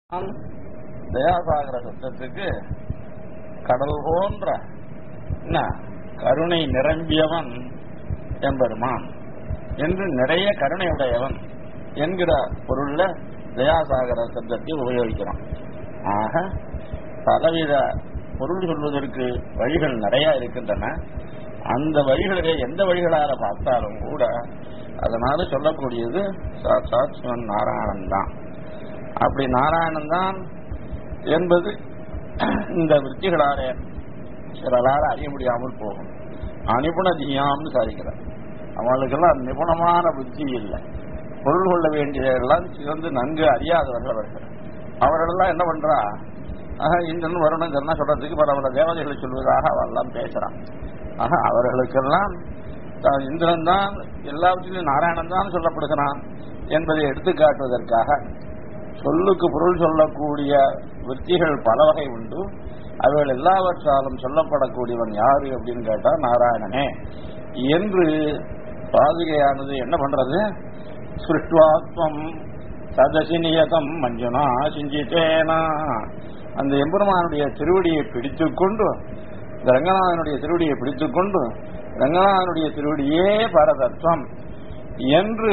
தயாசாகர சத்தத்துக்கு கடல் போன்ற என்ன கருணை நிரம்பியவன் எம்பெருமான் என்று நிறைய கருணை உடையவன் என்கிற பொருள்ல தயாசாகர சப்தத்தை உபயோகிக்கிறோம் ஆக பலவித பொருள் சொல்வதற்கு வழிகள் நிறைய இருக்கின்றன அந்த வழிகளிலே எந்த வழிகளால பார்த்தாலும் கூட அதனால சொல்லக்கூடியது சாட்சாத் சிவன் நாராயணன் தான் அப்படி நாராயணன் தான் என்பது இந்த விற்த்திகளாலே சிலரால அறிய முடியாமல் போகும் அநிபுண ஜியாம்னு சாதிக்கிறார் அவங்களுக்கெல்லாம் நிபுணமான புத்தி இல்லை பொருள் கொள்ள வேண்டியதெல்லாம் சிறந்து நன்கு அறியாதவர்கள் அவர்கள் அவர்களெல்லாம் என்ன பண்றா ஆக இந்திரன் வருணன் இதெல்லாம் சொல்றதுக்கு பல பல தேவதைகளை சொல்வதாக அவெல்லாம் பேசுறான் ஆக அவர்களுக்கெல்லாம் தான் இந்திரன் தான் எல்லாவற்றிலும் நாராயணன் தான் சொல்லப்படுகிறான் என்பதை எடுத்து காட்டுவதற்காக சொல்லுக்கு பொருள் சொல்லக்கூடிய விற்த்திகள் பல வகை உண்டு அவைகள் எல்லாவற்றாலும் சொல்லப்படக்கூடியவன் யாரு அப்படின்னு கேட்டா நாராயணனே என்று பாதுகையானது என்ன பண்றது சிருஷ்டுவாத்வம் சதசி நியதம் மஞ்சுனா சிஞ்சித்தேனா அந்த எம்பெருமானுடைய திருவடியை பிடித்துக் கொண்டு இந்த ரங்கநாதனுடைய திருவடியை பிடித்துக் கொண்டு ரங்கநாதனுடைய திருவடியே பரதத்துவம் என்று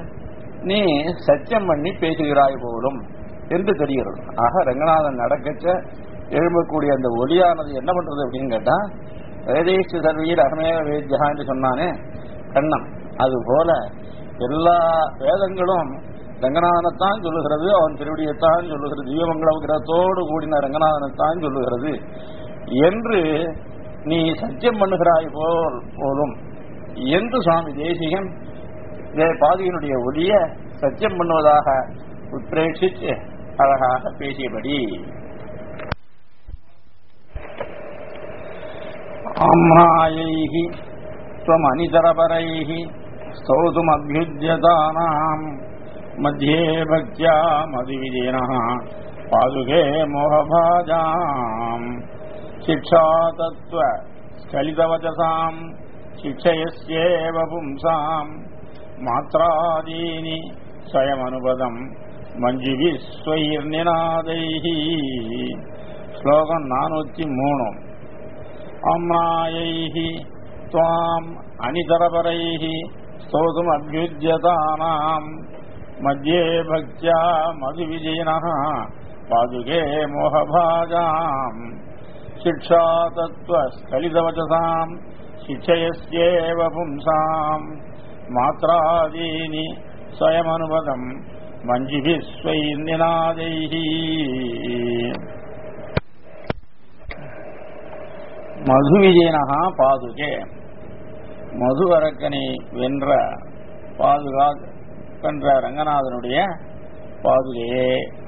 நீ சத்தியம் பண்ணி பேசுகிறாய் போலும் என்று தெரிகிறது ஆக ரங்கநாதன் நடக்கச்ச எழும்பக்கூடிய அந்த ஒலியானது என்ன பண்றது அப்படின்னு கேட்டா வேதேஷ் சர்வீர் அகமேவ வேத்யா என்று சொன்னானே கண்ணன் அது போல எல்லா வேதங்களும் ரங்கநாதனைத்தான் சொல்லுகிறது அவன் திருவடியைத்தான் சொல்லுகிறது ஜீவமங்கள விக்கிரத்தோடு கூடின ரங்கநாதனைத்தான் சொல்லுகிறது என்று நீ சத்தியம் பண்ணுகிறாய் போல் போலும் என்று சுவாமி தேசிகன் பாதியினுடைய ஒலிய சத்தியம் பண்ணுவதாக உத்ரேஷித்து அழகாக பேசியபடி ஆம்ராயைः त्वमनितरपरैः स्तोतुमभ्युद्यतानाम् मध्ये भक्त्या मदिविजयिनः पादुके मोहभाजाम् शिक्षातत्त्व स्खलितवचसाम् शिक्षयस्येव पुंसाम् मात्रादीनि स्वयमनुपदम् मञ्जुभिः स्वैर्निनादैः श्लोकम् नानूति मूणु अम्नायैः त्वाम् अनितरपरैः स्तोतुमभ्युद्यतानाम् मध्ये भक्त्या मधुविजयिनः पादुके मोहभाजाम् शिक्षातत्त्वस्खलितवचसाम् शिक्षयस्येव पुंसाम् मात्रादीनि स्वयमनुपदम् मञ्जिभिः स्वैर्निनादैः மதுவிஜயனகா பாதுகே மதுவரக்கனை வென்ற பாதுகா வென்ற ரங்கநாதனுடைய பாதுகையே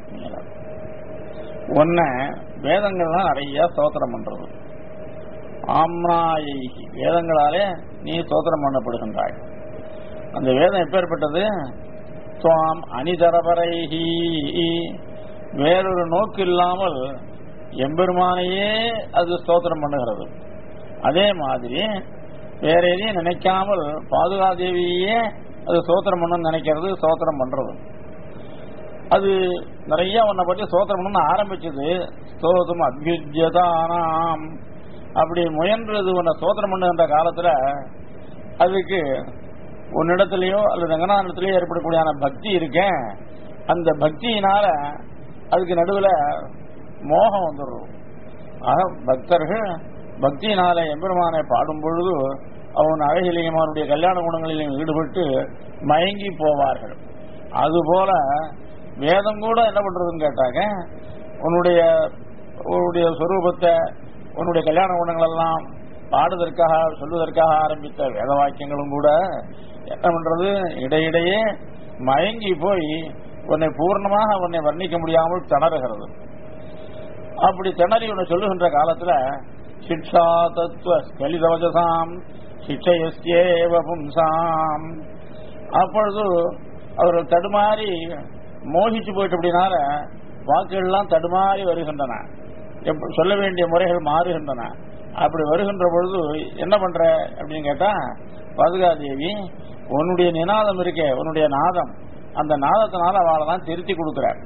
ஒன்ன வேதங்கள்லாம் நிறைய ஸ்தோத்திரம் பண்றது ஆம்னாயை வேதங்களாலே நீ ஸ்தோத்திரம் பண்ணப்படுகின்றாய் அந்த வேதம் எப்பேற்பட்டது துவாம் அணிதரபரைஹி வேறொரு நோக்கு இல்லாமல் எம்பெருமானையே அது ஸ்தோத்திரம் பண்ணுகிறது அதே மாதிரி வேற எதையும் நினைக்காமல் பாதுகாதேவியே அது ஸ்தோத்திரம் பண்ணணும்னு நினைக்கிறது ஸ்தோத்திரம் பண்றது அது நிறைய உன்னை பற்றி ஸ்தோத்திரம் பண்ணணும்னு ஆரம்பிச்சது ஸ்தோதம் அபியுஜதானாம் அப்படி முயன்றது உன்னை ஸ்தோத்திரம் பண்ணுகின்ற காலத்துல அதுக்கு உன்னிடத்திலேயோ அல்லது ரங்கநாதத்திலேயோ ஏற்படக்கூடியான பக்தி இருக்கேன் அந்த பக்தியினால அதுக்கு நடுவில் மோகம் வந்துடும் ஆக பக்தர்கள் பக்தியினால எம்பெருமானை பாடும் பொழுது அவன் அழகிலையும் அவனுடைய கல்யாண குணங்களிலும் ஈடுபட்டு மயங்கி போவார்கள் அதுபோல வேதம் கூட என்ன பண்றதுன்னு கேட்டாங்க உன்னுடைய உன்னுடைய சொரூபத்தை உன்னுடைய கல்யாண குணங்கள் எல்லாம் பாடுவதற்காக சொல்வதற்காக ஆரம்பித்த வேத வாக்கியங்களும் கூட என்ன பண்றது இடையிடையே மயங்கி போய் உன்னை பூர்ணமாக உன்னை வர்ணிக்க முடியாமல் திணறுகிறது அப்படி திணறி உன்னை சொல்லுகின்ற காலத்துல சிக்ஷா தத்துவ ஸ்கலிதவஜசாம் சிக்ஷயஸ்யேவ பும்சாம் அப்பொழுது அவர்கள் தடுமாறி மோகிச்சு போயிட்டு அப்படினால வாக்குகள்லாம் தடுமாறி வருகின்றன சொல்ல வேண்டிய முறைகள் மாறுகின்றன அப்படி வருகின்ற பொழுது என்ன பண்ற அப்படின்னு கேட்டா பதுகாதேவி உன்னுடைய நினாதம் இருக்கே உன்னுடைய நாதம் அந்த நாதத்தினால அவளை தான் திருத்தி கொடுக்குற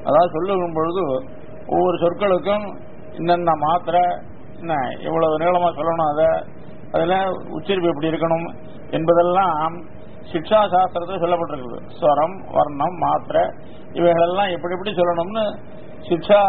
அதாவது சொல்லும் பொழுது ஒவ்வொரு சொற்களுக்கும் இன்னென்ன மாத்திரை என்ன இவ்வளவு நீளமா சொல்லணும் அதை அதுல உச்சரிப்பு எப்படி இருக்கணும் என்பதெல்லாம் சிக்ஷா சாஸ்திரத்தில் சொல்லப்பட்டிருக்குது ஸ்வரம் வர்ணம் மாத்திரை இவைகளெல்லாம் எப்படி எப்படி சொல்லணும்னு சிக்ஷா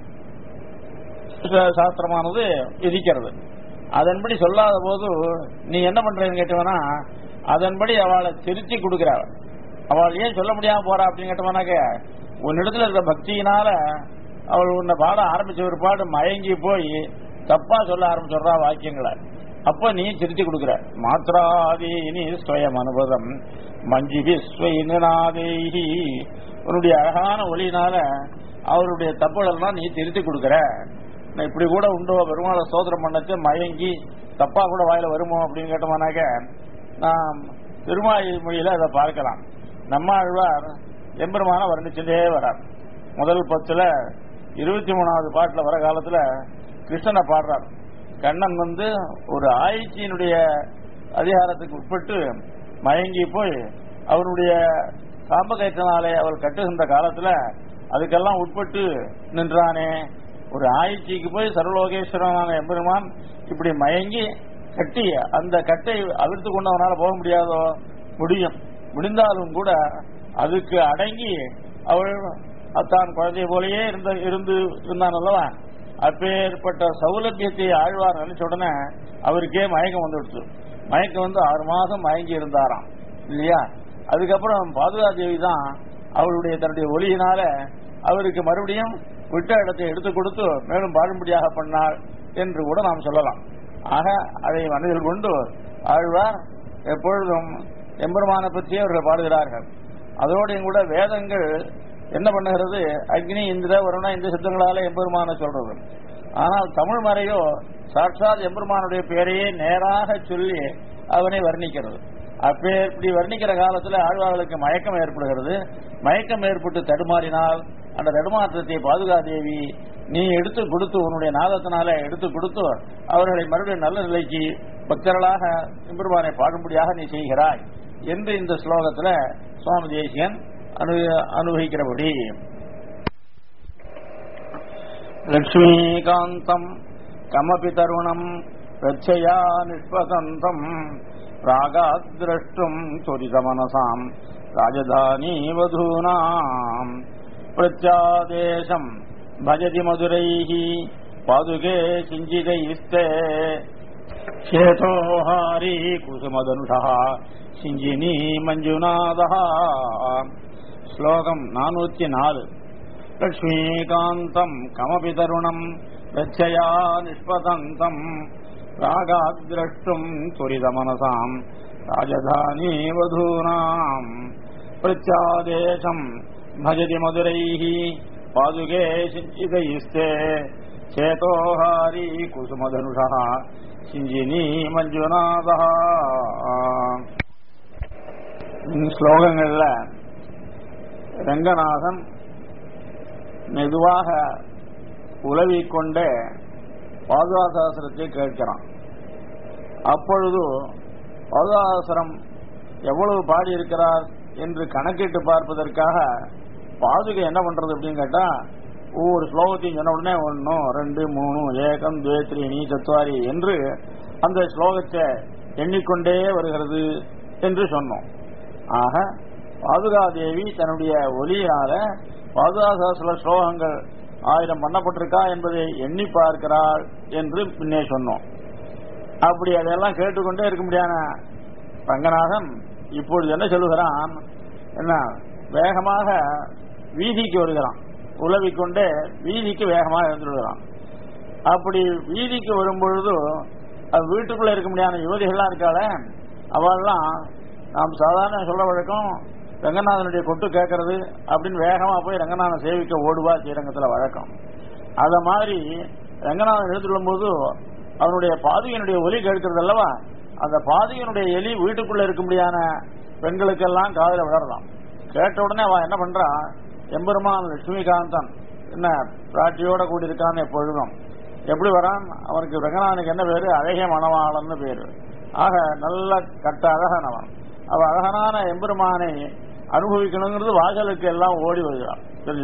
சாஸ்திரமானது விதிக்கிறது அதன்படி சொல்லாத போது நீ என்ன பண்றேன்னு கேட்டவனா அதன்படி அவளை திருத்தி கொடுக்கிறாள் அவள் ஏன் சொல்ல முடியாம போறா அப்படின்னு கேட்டவனாக்க உன்னிடத்துல இருக்க பக்தியினால அவள் உன்னை பாட ஆரம்பிச்ச ஒரு பாடு மயங்கி போய் தப்பா சொல்ல ஆரம்பிச்சிடுறா வாக்கியங்களை அப்ப நீ திருத்தி கொடுக்கிற மாத்ராதி நீ ஸ்வயம் அனுபவம் மஞ்சிபி ஸ்வயினாதேஹி உன்னுடைய அழகான ஒளியினால அவருடைய தப்புகளெல்லாம் நீ திருத்தி கொடுக்கிற நான் இப்படி கூட உண்டோ பெருமாளை சோதரம் பண்ணச்சு மயங்கி தப்பா கூட வாயில வருமோ அப்படின்னு கேட்டோம்னாக்க நாம் திருமாயி மொழியில அதை பார்க்கலாம் நம்மாழ்வார் எம்பெருமான வர்ணிச்சுட்டே வரார் முதல் பத்துல இருபத்தி மூணாவது பாட்டுல வர காலத்துல கிருஷ்ணனை பாடுறார் கண்ணன் வந்து ஒரு ஆய்ச்சியினுடைய அதிகாரத்துக்கு உட்பட்டு மயங்கி போய் அவருடைய சாம்பகயத்தினாலே அவள் கட்டுகின்ற காலத்துல அதுக்கெல்லாம் உட்பட்டு நின்றானே ஒரு ஆய்ச்சிக்கு போய் சர்வலோகேஸ்வரனான எம்பெருமான் இப்படி மயங்கி கட்டி அந்த கட்டை அவிழ்த்து கொண்டவனால போக முடியாதோ முடியும் முடிந்தாலும் கூட அதுக்கு அடங்கி அவள் தான் குழந்தை போலயே இருந்த இருந்து இருந்தான் அல்லவா அப்பேற்பட்ட சௌலபியத்தை ஆழ்வார் நினைச்ச உடனே அவருக்கே மயக்கம் வந்துடுச்சு மயக்கம் வந்து ஆறு மாசம் மயங்கி இருந்தாராம் இல்லையா அதுக்கப்புறம் பாதுகா தேவி தான் அவளுடைய தன்னுடைய ஒளியினால அவருக்கு மறுபடியும் விட்ட இடத்தை எடுத்து கொடுத்து மேலும் பாடும்படியாக பண்ணாள் என்று கூட நாம் சொல்லலாம் ஆக அதை மனதில் கொண்டு ஆழ்வார் எப்பொழுதும் எம்பெருமானை பற்றியே அவர்கள் பாடுகிறார்கள் அதோடையும் கூட வேதங்கள் என்ன பண்ணுகிறது அக்னி இந்திர வருணா இந்த சித்தங்களால எம்பெருமான சொல்றது ஆனால் தமிழ் மறையோ சாட்சாத் எம்பெருமானுடைய பெயரையே நேராக சொல்லி அவனை வர்ணிக்கிறது அப்பே இப்படி வர்ணிக்கிற காலத்துல ஆழ்வார்களுக்கு மயக்கம் ஏற்படுகிறது மயக்கம் ஏற்பட்டு தடுமாறினால் அந்த தடுமாற்றத்தை பாதுகாதேவி நீ எடுத்து கொடுத்து உன்னுடைய நாதத்தினால எடுத்து கொடுத்து அவர்களை மறுபடியும் நல்ல நிலைக்கு பக்தர்களாக எம்பெருமானை பாடும்படியாக நீ செய்கிறாய் என்று இந்த ஸ்லோகத்துல சுவாமி தேசியன் அனு அனுபவிக்கிறபடி லக்ஷ்மீகாந்தம் கமபி தருணம் ரட்சையா நிஷ்பகந்தம் ராகாத் திரஷ்டும் துரிதமனசாம் ராஜதானி வதூனாம் பிரத்யாதேசம் பஜதி மதுரைः பாதுகே சிஞ்சிதைஸ்தே சேதோஹாரி குசுமதனுஷः சிஞ்சினி மஞ்சுநாதः ஸ்லோகம் நானூத்தி நாலு லக்ஷ்மீகாந்தம் கமபி தருணம் ரட்சயா நிஷ்பதந்தம் ராகாத்ரஷ்டும் துரிதமனசாம் ராஜதானி வதூனாம் பிரத்யாதேசம் भजति मधुरैः पादुके सिञ्चितैस्ते चेतोहारी कुसुमधनुषः சிஞ்சினி மஞ்சுநாதா ஸ்லோகங்கள்ல ரங்கநாதன் மெதுவாக உலவிக்கொண்டே பாதுகாசாசனத்தை கேட்கிறான் அப்பொழுது பாதுகாசரம் எவ்வளவு பாடியிருக்கிறார் என்று கணக்கிட்டு பார்ப்பதற்காக பாதுகை என்ன பண்றது அப்படின்னு கேட்டா ஒவ்வொரு ஸ்லோகத்தையும் சொன்ன உடனே ஒன்னு ரெண்டு மூணு ஏகம் துவேத்ரீனி சத்வாரி என்று அந்த ஸ்லோகத்தை எண்ணிக்கொண்டே வருகிறது என்று சொன்னோம் ஆக பாதுகாதேவி தன்னுடைய ஒலியினால பாதுகாசாசல ஸ்லோகங்கள் ஆயிரம் பண்ணப்பட்டிருக்கா என்பதை எண்ணி பார்க்கிறாள் என்று முன்னே சொன்னோம் அப்படி அதையெல்லாம் கேட்டுக்கொண்டே இருக்க முடியாத ரங்கநாதன் இப்பொழுது என்ன சொல்லுகிறான் என்ன வேகமாக வீதிக்கு வருகிறான் உலவிக்கொண்டே வீதிக்கு வேகமாக இருந்துடுகிறான் அப்படி வீதிக்கு வரும்பொழுது அது வீட்டுக்குள்ள இருக்க முடியாத யுவதிகள்லாம் இருக்காள அவள்லாம் நாம் சாதாரண சொல்ற வழக்கம் ரங்கநாதனுடைய கொட்டு கேட்கறது அப்படின்னு வேகமா போய் ரங்கநாதன் சேவிக்க ஓடுவா ஸ்ரீரங்கத்துல வழக்கம் அத மாதிரி ரங்கநாதன் எடுத்துள்ளும் போது அவனுடைய பாதையினுடைய ஒலி கேட்கிறது அல்லவா அந்த பாதையினுடைய எலி வீட்டுக்குள்ள இருக்க முடியாத பெண்களுக்கெல்லாம் காதல விழறலாம் கேட்ட உடனே அவன் என்ன பண்றான் எம்பெருமான் லட்சுமிகாந்தன் என்ன பிராட்டியோட கூடி இருக்கான் எப்பொழுதும் எப்படி வரான் அவனுக்கு ரங்கநாதனுக்கு என்ன பேரு அழகிய மணவாளன்னு பேரு ஆக நல்ல கட்ட அழகானவன் அவ அழகான எம்பெருமானை அனுபவிக்கணுங்கிறது வாசலுக்கு எல்லாம் ஓடி வருகிறான் தெரியுதா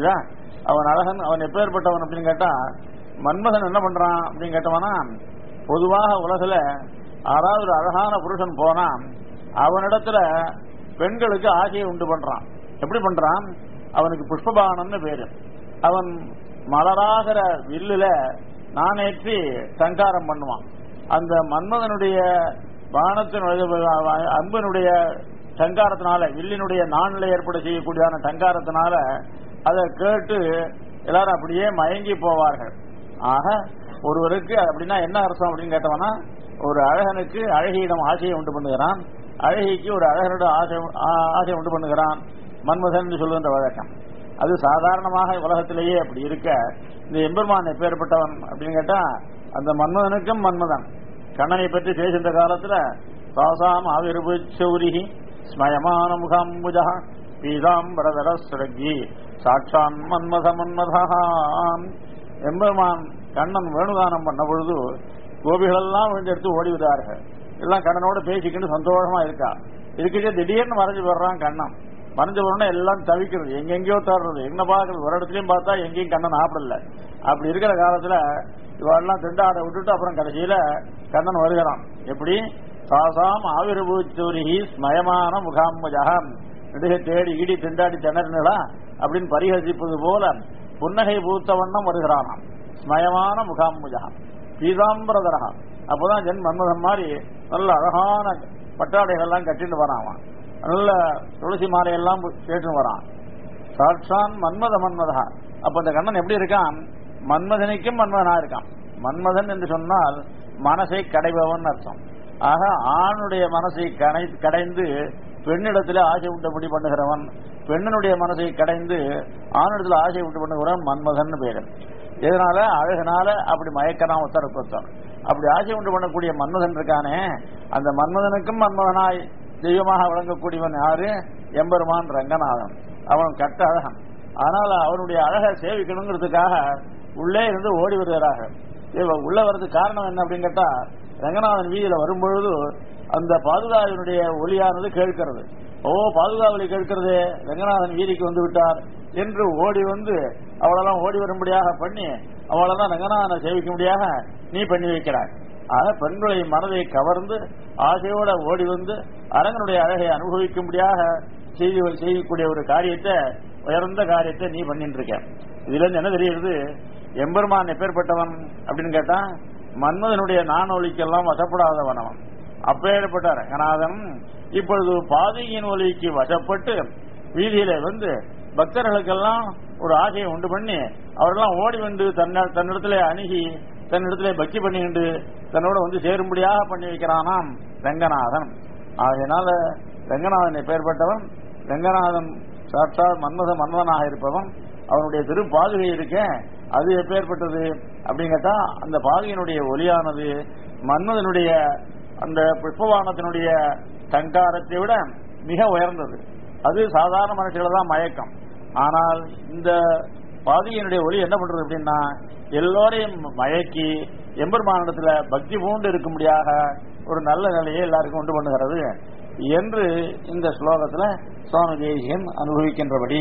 அவன் அழகன் அவன் எப்பேற்பட்டவன் அப்படின்னு கேட்டா மன்மதன் என்ன பண்றான் அப்படின்னு கேட்டவனா பொதுவாக உலகில யாராவது ஒரு அழகான புருஷன் போனா அவனிடத்துல பெண்களுக்கு ஆசையை உண்டு பண்றான் எப்படி பண்றான் அவனுக்கு புஷ்பபானம்னு பேரு அவன் மலராகிற வில்லுல நானேற்றி சங்காரம் பண்ணுவான் அந்த மன்மதனுடைய பானத்தினுடைய அன்பினுடைய சங்காரத்தினால வில்லினுடைய நாணில் ஏற்பட செய்யக்கூடியதான சங்காரத்தினால அதை கேட்டு எல்லாரும் அப்படியே மயங்கி போவார்கள் ஆக ஒருவருக்கு அப்படின்னா என்ன அர்த்தம் அப்படின்னு கேட்டவனா ஒரு அழகனுக்கு அழகியிடம் ஆசையை உண்டு பண்ணுகிறான் அழகிக்கு ஒரு அழகனிடம் ஆசை ஆ- ஆசை உண்டு பண்ணுகிறான் மன்மதன் சொல்லுகின்ற வழக்கம் அது சாதாரணமாக உலகத்திலேயே அப்படி இருக்க இந்த எம்பெருமான் எப்பேற்பட்டவன் அப்படின்னு கேட்டா அந்த மன்மதனுக்கும் மன்மதன் கண்ணனை பற்றி பேசுகின்ற காலத்துல சாசாம் ஆவிர்பு சௌரிகி ஸ்மயமான முகாம்புஜா பீதாம்பரதர சுரகி சாட்சான் மன்மத மன்மதான் எம்பெருமான் கண்ணன் வேணுகானம் பண்ண பொழுது கோபிகளெல்லாம் விழுந்தெடுத்து ஓடி விடுறார்கள் எல்லாம் கண்ணனோட பேசிக்கிட்டு சந்தோஷமா இருக்கா இருக்கிட்டே திடீர்னு மறைஞ்சு போடுறான் கண்ணன் மறைஞ்ச உடனே எல்லாம் தவிக்கிறது எங்கெங்கயோ தேடுறது என்ன பாக்குறது ஒரு இடத்துலயும் பார்த்தா எங்கேயும் கண்ணன் ஆப்பிடல அப்படி இருக்கிற காலத்துல இவெல்லாம் திண்டாட விட்டுட்டு அப்புறம் கடைசியில கண்ணன் வருகிறான் எப்படி சாசாம் ஆவிரபூச்சூரிகி ஸ்மயமான முகாம்பஜகம் நெடுக தேடி இடி திண்டாடி திணறினடா அப்படின்னு பரிகசிப்பது போல புன்னகை பூத்த வண்ணம் வருகிறானாம் ஸ்மயமான முகாம்புஜகம் பீதாம்பரதரகம் அப்பதான் ஜென் மன்மதன் மாதிரி நல்ல அழகான பட்டாடைகள்லாம் கட்டிட்டு வரான் நல்ல துளசி மாலையெல்லாம் கேட்டுன்னு வரான் சாட்சான் மன்மத மன்மதா அப்ப இந்த கண்ணன் எப்படி இருக்கான் மன்மதனுக்கும் மன்மதனா இருக்கான் மன்மதன் என்று சொன்னால் மனசை கடைபவன் அர்த்தம் ஆக ஆணுடைய மனசை கடை கடைந்து பெண்ணிடத்தில் ஆசை உண்டபடி பண்ணுகிறவன் பெண்ணினுடைய மனசை கடைந்து ஆணிடத்தில் ஆசை உண்டு பண்ணுகிறவன் மன்மதன் பேரு இதனால அழகனால அப்படி மயக்கலாம் ஒத்தருக்கு ஒத்தர் அப்படி ஆசை உண்டு பண்ணக்கூடிய மன்மதன் இருக்கானே அந்த மன்மதனுக்கும் மன்மதனாய் தெய்வமாக விளங்கக்கூடியவன் யாரு எம்பெருமான் ரங்கநாதன் அவன் கட்ட அழகன் ஆனால் அவனுடைய அழகை சேவிக்கணுங்கிறதுக்காக உள்ளே இருந்து ஓடி வருகிறார்கள் இவ- உள்ள வர்றதுக்கு காரணம் என்ன அப்படின்னு கேட்டா ரங்கநாதன் வீதியில வரும்பொழுது அந்த பாதுகாவலினுடைய ஒலியானது கேட்கிறது ஓ பாதுகாவலி கேட்கிறதே ரங்கநாதன் வீதிக்கு வந்து விட்டார் என்று ஓடி வந்து அவளெல்லாம் ஓடி வரும்படியாக பண்ணி அவளெல்லாம் ரங்கநாதனை சேவிக்கும்படியாக நீ பண்ணி வைக்கிறாய் ஆக பெண்களை மனதை கவர்ந்து ஆசையோட ஓடி வந்து அரங்கனுடைய அழகை அனுபவிக்கும்படியாக செய்து செய்யக்கூடிய ஒரு காரியத்தை உயர்ந்த காரியத்தை நீ பண்ணிட்டு இருக்க இதுல இருந்து என்ன தெரியுது எம்பெருமான் எப்பேற்பட்டவன் அப்படின்னு கேட்டா மன்மதனுடைய நானொலிக்கெல்லாம் வசப்படாதவன் அவன் அப்பேற்பட்ட ரங்கநாதன் இப்பொழுது பாதையின் ஒலிக்கு வசப்பட்டு வீதியில வந்து பக்தர்களுக்கெல்லாம் ஒரு ஆசையை உண்டு பண்ணி அவரெல்லாம் ஓடி வந்து தன்ன தன்னிடத்துல அணுகி தன்னிடத்துல பக்தி பண்ணிக்கிண்டு தன்னோட வந்து சேரும்படியாக பண்ணி வைக்கிறானாம் ரங்கநாதன் ஆகையினால ரங்கநாதன் எப்பேற்பட்டவன் ரங்கநாதன் சாட்சாத் மன்மத மன்மதனாக இருப்பவன் அவனுடைய திரு பாதுகை இருக்க அது எப்பேற்பட்டது அப்படின்னு கேட்டா அந்த பாதுகையினுடைய ஒலியானது மன்மதனுடைய அந்த புஷ்பவானத்தினுடைய சங்காரத்தை விட மிக உயர்ந்தது அது சாதாரண மனுஷங்கள தான் மயக்கம் ஆனால் இந்த பாதுகையினுடைய ஒலி என்ன பண்றது அப்படின்னா எல்லோரையும் மயக்கி எம்பெருமானிடத்துல பக்தி பூண்டு இருக்கும்படியாக ஒரு நல்ல நிலையை எல்லாருக்கும் உண்டு பண்ணுகிறது என்று இந்த ஸ்லோகத்துல சுவாமி தேசியன் அனுபவிக்கின்றபடி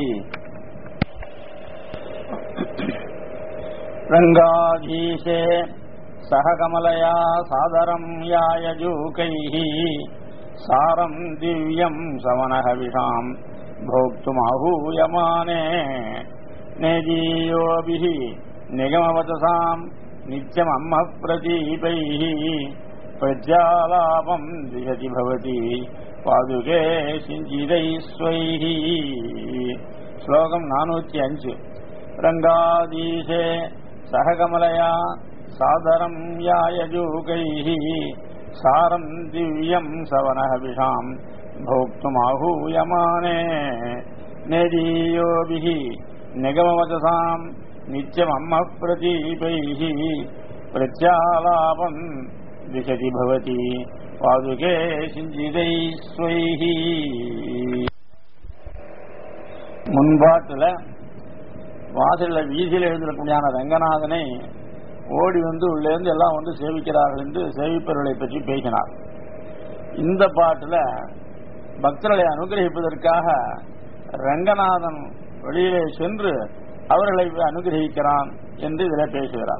ரங்காதீசே சககமலயா சாதரம் யாயஜூகைः சாரம் திவ்யம் சமனஹவிஷாம் भोक्तुमाहूयमाने नेदीयोभिः निगमवचसाम् नित्यमम्म प्रदीपैः प्रज्यालापम् दिशति भवति पादुके सिञ्चिदैः स्वैः श्लोकम् नानूति अञ्च रङ्गादीशे सहकमलया सादरम् यायजूकैः सारम् दिव्यम् सवनहविषाम् भोक्तुमाहूयमाने नेदीयोभिः निगमवचसाम् नित्यमम्म प्रदीपैः प्रत्यालापम् दिशति भवति पादुके सिञ्चिदैः स्वैः முன்பாட்டுல வாசல்ல வீதியில் எழுந்திருக்கக்கூடியான ரங்கநாதனை ஓடி வந்து உள்ளே இருந்து எல்லாம் வந்து சேவிக்கிறார்கள் என்று சேவிப்பவர்களை பற்றி பேசினார் இந்த பாட்டுல பக்தர்களை அனுகிரகிப்பதற்காக ரங்கநாதன் வெளியிலே சென்று அவர்களை அனுகிரகிக்கிறான் என்று இதில் பேசுகிறார்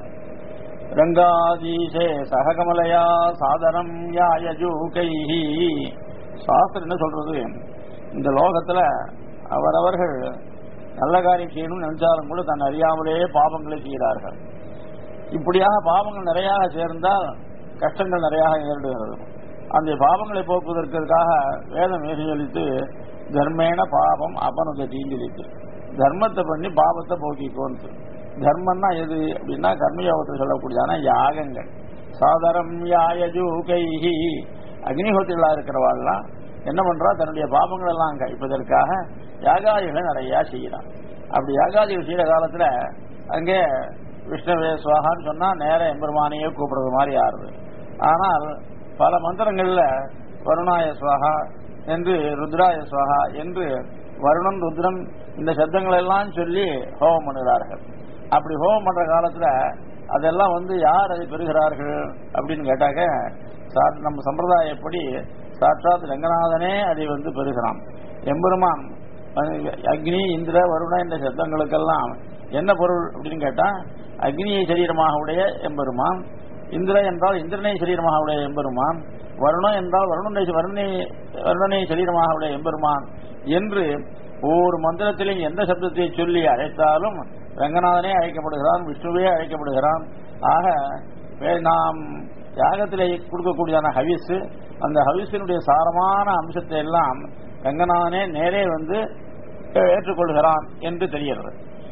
ரங்காதீசே சககமலையா சாதனம் யாயஜூகைஹி சாஸ்திரம் என்ன சொல்றது இந்த லோகத்துல அவரவர்கள் நல்ல காரியம் செய்யணும்னு நினைச்சாலும் கூட தன் அறியாமலே பாவங்களை செய்கிறார்கள் இப்படியாக பாவங்கள் நிறைய சேர்ந்தால் கஷ்டங்கள் நிறைய நேரிடுகிறது அந்த பாவங்களை போக்குவதற்காக வேதம் ஏசியளித்து தர்மேன பாவம் அபனுத தீங்கிலித்து தர்மத்தை பண்ணி பாவத்தை போக்கிக்கோன்னு தர்மம்னா எது அப்படின்னா கர்மயோகத்தை சொல்லக்கூடியதான யாகங்கள் சாதரம் யாயஜு கைஹி அக்னிஹோத்திகளா இருக்கிறவாள்லாம் என்ன பண்றா தன்னுடைய பாவங்கள் எல்லாம் கழிப்பதற்காக யாகாதிகளை நிறைய செய்யறான் அப்படி யாகாதிகள் செய்யற காலத்துல அங்கே விஷ்ணுவே சுவாகான்னு சொன்னா நேர எம்பெருமானையே கூப்பிடுறது மாதிரி ஆறுது ஆனால் பல மந்திரங்கள்ல வருணாய சுவாகா என்று ருத்ராய சுவாகா என்று வருணன் ருத்ரன் இந்த சப்தங்கள் எல்லாம் சொல்லி ஹோமம் பண்ணுகிறார்கள் அப்படி ஹோமம் பண்ற காலத்துல அதெல்லாம் வந்து யார் அதை பெறுகிறார்கள் அப்படின்னு கேட்டாக்க சா- நம்ம சம்பிரதாயப்படி சாட்சாத் ரங்கநாதனே அதை வந்து பெறுகிறான் எம்பெருமான் அஹ், அக்னி இந்திர வருண என்ற சப்தங்களுக்கெல்லாம் என்ன பொருள் அப்படின்னு கேட்டா அக்னியை சரீரமாக உடைய எம்பெருமான் இந்திர என்றால் இந்திரனை சரீரமாக உடைய எம்பெருமான் வருணம் என்றால் வருணனை வருணனை வருணனை சரீரமாக உடைய எம்பெருமான் என்று ஒவ்வொரு மந்திரத்திலும் எந்த சப்தத்தை சொல்லி அழைத்தாலும் ரங்கநாதனே அழைக்கப்படுகிறான் விஷ்ணுவே அழைக்கப்படுகிறான் ஆக வே- நாம் யாகத்திலே கொடுக்கக்கூடியதான ஹவிஸ் அந்த ஹவிஸினுடைய சாரமான அம்சத்தை எல்லாம் ரங்கநாதனே நேரே வந்து ஏற்றுக்கொள்கிறான் என்று தெரிகிறது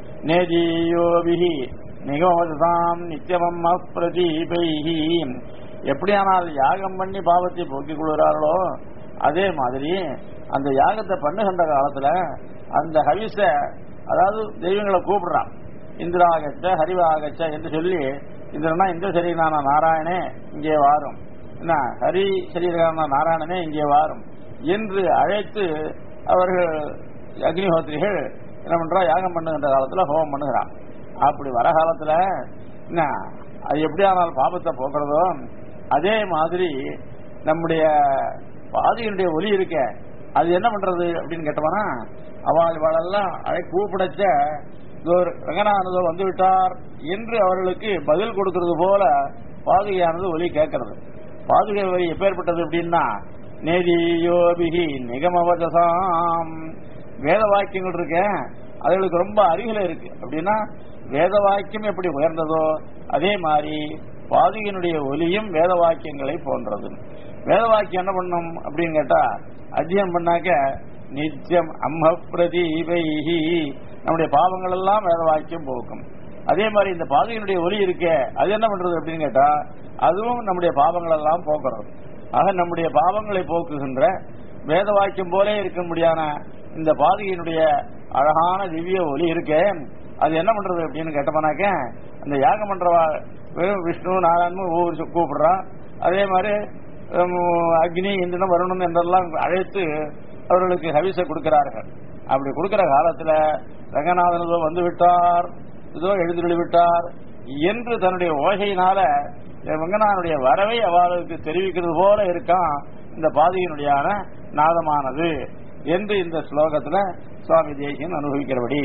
நேதியோபிகி நிகமதாம் நித்தியமம் பிரதீபைஹி எப்படியானால் யாகம் பண்ணி பாவத்தை போக்கிக் கொள்கிறார்களோ அதே மாதிரி அந்த யாகத்தை பண்ணுகின்ற காலத்துல அந்த ஹவிஸ அதாவது தெய்வங்களை கூப்பிடுறான் இந்திராகச்ச ஹரிவாகச்ச என்று சொல்லி இந்திரனா இந்திர சரீரான நாராயணே இங்கே வாரும் என்ன ஹரி சரீரான நாராயணனே இங்கே வாரும் என்று அழைத்து அவர்கள் அக்னிஹோத்திரிகள் என்ன பண்றா யாகம் பண்ணுகின்ற காலத்துல ஹோமம் பண்ணுகிறான் அப்படி வர காலத்துல என்ன அது எப்படி ஆனால் பாபத்தை போக்குறதோ அதே மாதிரி நம்முடைய பாதியினுடைய ஒலி இருக்க அது என்ன பண்றது அப்படின்னு கேட்டோம்னா அவள் இவாளெல்லாம் அழை கூப்பிடச்ச இதோ ரங்கநாதனதோ வந்து விட்டார் என்று அவர்களுக்கு பதில் கொடுக்கிறது போல பாதுகையானது ஒலி கேட்கறது பாதுகை ஒலி எப்பேற்பட்டது அப்படின்னா நேதியோபிகி நிகமவதசாம் வேத வாக்கியங்கள் இருக்க அதுகளுக்கு ரொம்ப அருகில இருக்கு அப்படின்னா வேத வாக்கியம் எப்படி உயர்ந்ததோ அதே மாதிரி பாதுகையினுடைய ஒலியும் வேத வாக்கியங்களை போன்றது வேத வாக்கியம் என்ன பண்ணும் அப்படின்னு கேட்டா அத்தியம் பண்ணாக்க நித்தியம் அம்ம பிரதீபைஹி நம்முடைய பாவங்கள் எல்லாம் வேத வாக்கியம் போக்கும் அதே மாதிரி இந்த பாதையினுடைய ஒலி இருக்கே அது என்ன பண்றது அப்படின்னு கேட்டா அதுவும் நம்முடைய பாவங்கள் எல்லாம் போக்குறது ஆக நம்முடைய பாவங்களை போக்குகின்ற வேத வாக்கியம் போலே இருக்க முடியான இந்த பாதையினுடைய அழகான திவ்ய ஒலி இருக்கே அது என்ன பண்றது அப்படின்னு கேட்டோம்னாக்க அந்த யாகம் பண்றவா வெறும் விஷ்ணு நாராயணன் ஒவ்வொரு சொ- கூப்பிடுறான் அதே மாதிரி ஹம், அக்னி இந்திரன் வருணன் என்றெல்லாம் அழைத்து அவர்களுக்கு ஹவிச கொடுக்கிறார்கள் அப்படி கொடுக்கிற காலத்துல ரங்கநாதன் இதோ வந்து விட்டார் இதோ எழுந்துள்ளி விட்டார் என்று தன்னுடைய ஓசையினால ரங்கநாதனுடைய வரவை அவளுக்கு தெரிவிக்கிறது போல இருக்கான் இந்த பாதையினுடையான நாதமானது என்று இந்த ஸ்லோகத்துல சுவாமி தேசியன் அனுபவிக்கிறபடி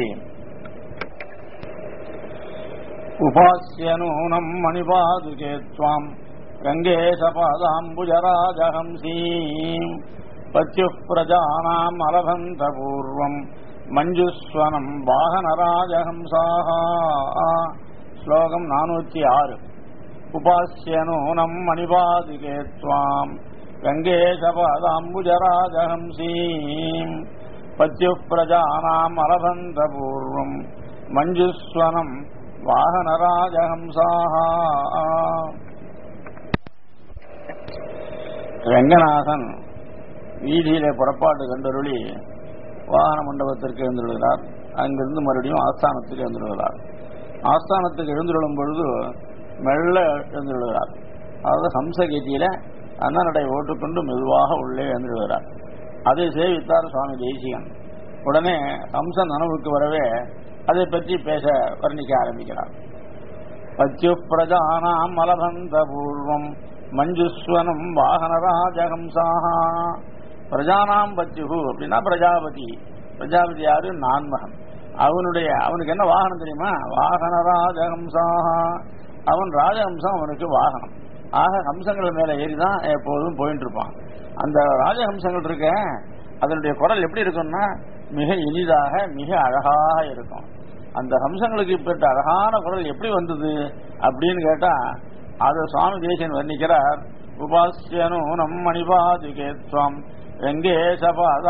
உபாசிய நூனம் மணிபாதுகே துவாம் ரங்கேசபாதாம்புஜராஜஹம்சீம் பத்யுः பிரஜானாம் அலபந்த பூர்வம் மஞ்சுஸ்வனம் வாகனராஜஹம்சாः ஸ்லோகம் நானூற்றி ஆறு உபாசிய நூனம் மணிபாதுகே துவாம் ரங்கேசபாதாம்புஜராஜஹம்சீம் பத்யுः பிரஜானாம் அலபந்த பூர்வம் மஞ்சுஸ்வனம் வாகனராஜஹம்சாः ரங்கநாதன் வீதியிலே புறப்பாடு கண்டருளி வாகன மண்டபத்திற்கு எழுந்துள்ளார் அங்கிருந்து மறுபடியும் ஆஸ்தானத்துக்கு எழுந்துள்ளார் ஆஸ்தானத்துக்கு எழுந்துள்ளும் பொழுது மெல்ல எழுந்துள்ளார் அதாவது ஹம்சகீதியில அண்ணனடை ஓட்டுக்கொண்டு மெதுவாக உள்ளே எழுந்துள்ளார் அதை சேவித்தார் சுவாமி தேசிகன் உடனே ஹம்சன் நனவுக்கு வரவே அதை பற்றி பேச வர்ணிக்க ஆரம்பிக்கிறார் பத்யு பிரஜானாம் மலபந்த பூர்வம் மஞ்சுஸ்வனம் வாகனராஜஹம்சாக பிரஜானாம் பத்யுகு அப்படின்னா பிரஜாபதி பிரஜாபதி யாரு நான்மகன் அவனுடைய அவனுக்கு என்ன வாகனம் தெரியுமா வாகன ராஜஹம்சாக அவன் ராஜஹம்சம் அவனுக்கு வாகனம் ஆக ஹம்சங்கள் மேல ஏறிதான் எப்போதும் போயிட்டு இருப்பான் அந்த ராஜஹம்சங்கள் இருக்க அதனுடைய குரல் எப்படி இருக்கும்னா மிக இனிதாக மிக அழகாக இருக்கும் அந்த ஹம்சங்களுக்கு இப்பட்ட அழகான குரல் எப்படி வந்தது அப்படின்னு கேட்டா அதை சுவாமி தேசியன் வர்ணிக்கிறார் உபாசியனு நம் மணிபாதுகேத்வம் வெங்கேசபாத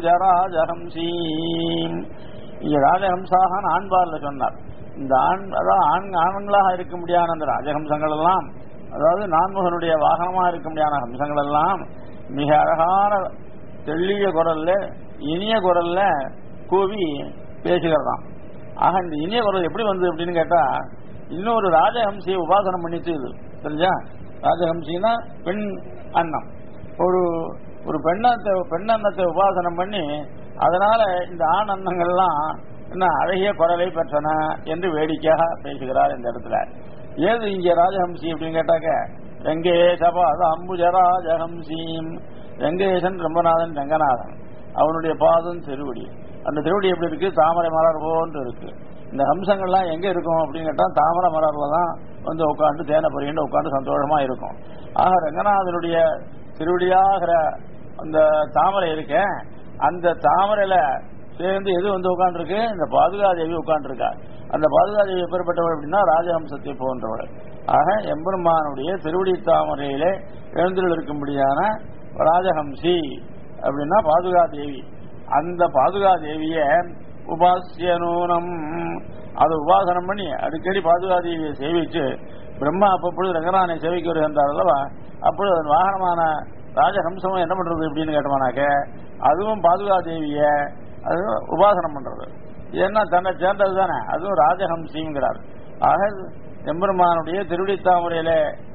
அம்புஜராஜஹம்சீம் இங்க ராஜஹம்சாக ஆண்பார்ல சொன்னார் இந்த ஆண் அதாவது ஆண் ஆண்களாக இருக்க முடியாத அந்த ராஜஹம்சங்கள் எல்லாம் அதாவது நான்முகனுடைய வாகனமா இருக்க முடியாத ஹம்சங்கள் எல்லாம் மிக அழகான தெள்ளிய குரல்ல இனிய குரல்ல கூவி பேசுகிறதாம் ஆக இந்த இனிய குரல் எப்படி வந்தது அப்படின்னு கேட்டா இன்னொரு ராஜஹம்சியை உபாசனம் பண்ணிட்டு இது தெரிஞ்சா ராஜஹம்சின்னா பெண் அன்னம் ஒரு ஒரு பெண்ணத்தை பெண் அன்னத்தை உபாசனம் பண்ணி அதனால இந்த ஆண் அன்னங்கள்லாம் என்ன அழகிய குரலை பெற்றன என்று வேடிக்கையாக பேசுகிறார் இந்த இடத்துல ஏது இங்க ராஜஹம்சி அப்படின்னு கேட்டாக்க வெங்கேசபாத அம்புஜராஜஹம்சீம் வெங்கடேசன் ரம்பநாதன் ரங்கநாதன் அவனுடைய பாதம் திருவடி அந்த திருவடி எப்படி இருக்கு தாமரை மலர் போன்று இருக்கு இந்த ஹம்சங்கள்லாம் எங்க இருக்கும் அப்படின்னு கேட்டா தாமரை மலர்ல தான் வந்து உட்காந்து தேனை பொறியிட்டு உட்காந்து சந்தோஷமா இருக்கும் ஆக ரங்கநாதனுடைய திருவடியாகிற அந்த தாமரை இருக்க அந்த தாமரையில சேர்ந்து எது வந்து உட்காந்துருக்கு இந்த பாதுகாதேவி உட்காந்துருக்கா அந்த பாதுகாதேவி எப்பேற்பட்டவள் அப்படின்னா ராஜஹம்சத்தை போன்றவள் ஆக எம்பெருமானுடைய திருவடி தாமரையிலே எழுந்துள்ள இருக்கும்படியான ராஜஹம்சி அப்படின்னா பாதுகாதேவி அந்த பாதுகாதேவிய உபாசியனூனம் அதை உபாசனம் பண்ணி அடிக்கடி பாதுகாதேவியை சேவிச்சு பிரம்மா அப்பொழுது ரங்கநாதனை சேவிக்க வருகின்றார் அல்லவா அப்பொழுது அதன் வாகனமான ராஜஹம்சமும் என்ன பண்றது அப்படின்னு கேட்டோம்னாக்க அதுவும் பாதுகாதேவிய அது உபாசனம் பண்றது ஏன்னா தன்னை சேர்ந்தது தானே அதுவும் ராஜஹம்சிங்கிறார் ஆக எம்பெருமானுடைய திருவடி தாமரையில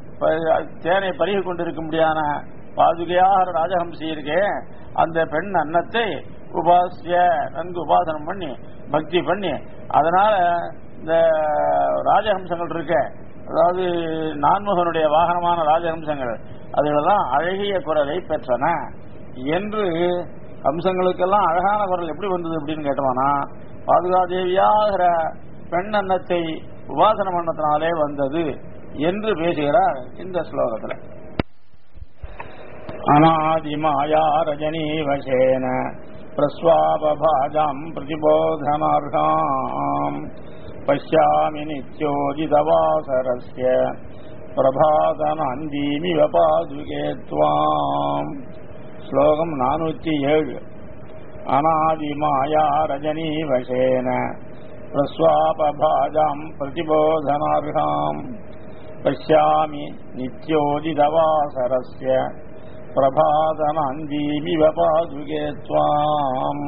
தேனை பருகி கொண்டிருக்க முடியாத பாதுகையாக ராஜஹம்சி இருக்கே அந்த பெண் அன்னத்தை உபாசிய நன்கு உபாசனம் பண்ணி பக்தி பண்ணி அதனால இந்த ராஜஹம்சங்கள் இருக்க அதாவது நான்முகனுடைய வாகனமான ராஜஹம்சங்கள் அதுகளெல்லாம் அழகிய குரலை பெற்றன என்று அம்சங்களுக்கெல்லாம் அழகான குரல் எப்படி வந்தது அப்படின்னு கேட்டோம்னா பாதுகாதேவியாகிற பெண் அன்னத்தை உபாசன பண்ணத்தினாலே வந்தது என்று பேசுகிறார் இந்த ஸ்லோகத்துல அநாதிமாயா ரஜனீ வசேன பிரஸ்வாபாஜாம் பிரதிபோதனார்காம் பசியாமி நித்யோஜிதவாசரஸ்ய பிரபாதனந்தீமிவ பாதுகே துவாம் ஸ்லோகம் நானூற்றி ஏழு அநாதிமாயா ரஜனீ வசேன பிரஸ்வாபாஜாம் பிரதிபோதனார்காம் பசியாமி நித்யோஜிதவாசரஸ்ய பிரபாதனந்தீமிவ பாதுகே துவாம்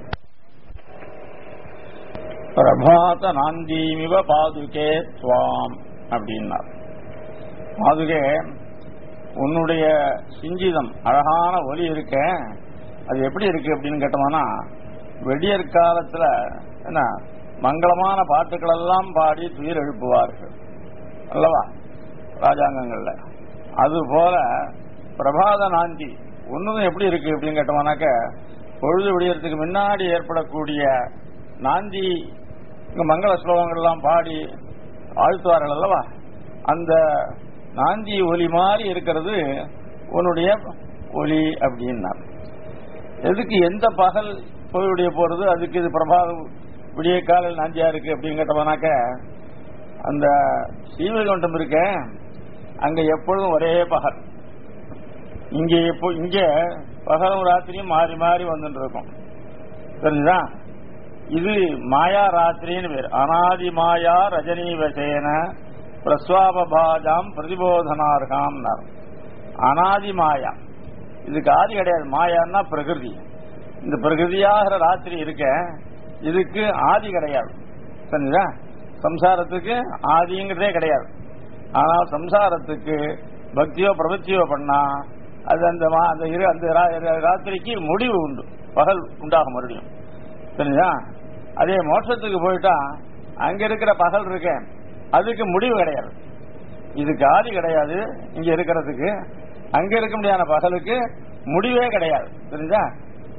பிரபாதனாந்தீமிவ பாதுகே துவாம் அப்படின்னார் பாதுகே உன்னுடைய சிஞ்சிதம் அழகான ஒலி இருக்க அது எப்படி இருக்கு அப்படின்னு கேட்டோம்னா வெடியற் காலத்துல என்ன மங்களமான பாட்டுகள் எல்லாம் பாடி துயிர் எழுப்புவார்கள் அல்லவா ராஜாங்கங்கள்ல அது போல பிரபாத நாந்தி ஒன்னும் எப்படி இருக்கு அப்படின்னு கேட்டோம்னாக்க பொழுது விடியறதுக்கு முன்னாடி ஏற்படக்கூடிய நாந்தி இங்க மங்கள ஸ்லோகங்கள்லாம் பாடி ஆழ்த்துவார்கள் அல்லவா அந்த நாந்தி ஒலி மாதிரி இருக்கிறது உன்னுடைய ஒலி அப்படின்னா எதுக்கு எந்த பகல் பொழுதுடைய போறது அதுக்கு இது பிரபாதம் விடிய காலையில் நாந்தியா இருக்கு அப்படின்னு கேட்டோம்னாக்க அந்த சீவகண்டம் இருக்க அங்க எப்பொழுதும் ஒரே பகல் இங்க எப்போ இங்க பகலும் ராத்திரியும் மாறி மாறி வந்துட்டு இருக்கும் தெரிஞ்சுதா இது மாயா ராத்திரின்னு பேர் அனாதி மாயா ரஜினி வசேன பிரஸ்வாபாஜாம் பிரதிபோதனார்காம் அனாதி மாயா இதுக்கு ஆதி கிடையாது மாயான்னா பிரகிருதி இந்த பிரகிருதியாகிற ராத்திரி இருக்க இதுக்கு ஆதி கிடையாது சரிங்களா சம்சாரத்துக்கு ஆதிங்கிறதே கிடையாது ஆனால் சம்சாரத்துக்கு பக்தியோ பிரபத்தியோ பண்ணா அது அந்த மா- அந்த இரு அந்த ரா- ராத்திரிக்கு முடிவு உண்டு பகல் உண்டாகும் மறுபடியும் சரிங்களா அதே மோட்சத்துக்கு போயிட்டா அங்க இருக்கிற பகல் இருக்க அதுக்கு முடிவு கிடையாது இதுக்கு ஆதி கிடையாது இங்க இருக்கிறதுக்கு அங்க இருக்க முடியாத பகலுக்கு முடிவே கிடையாது தெரிஞ்சா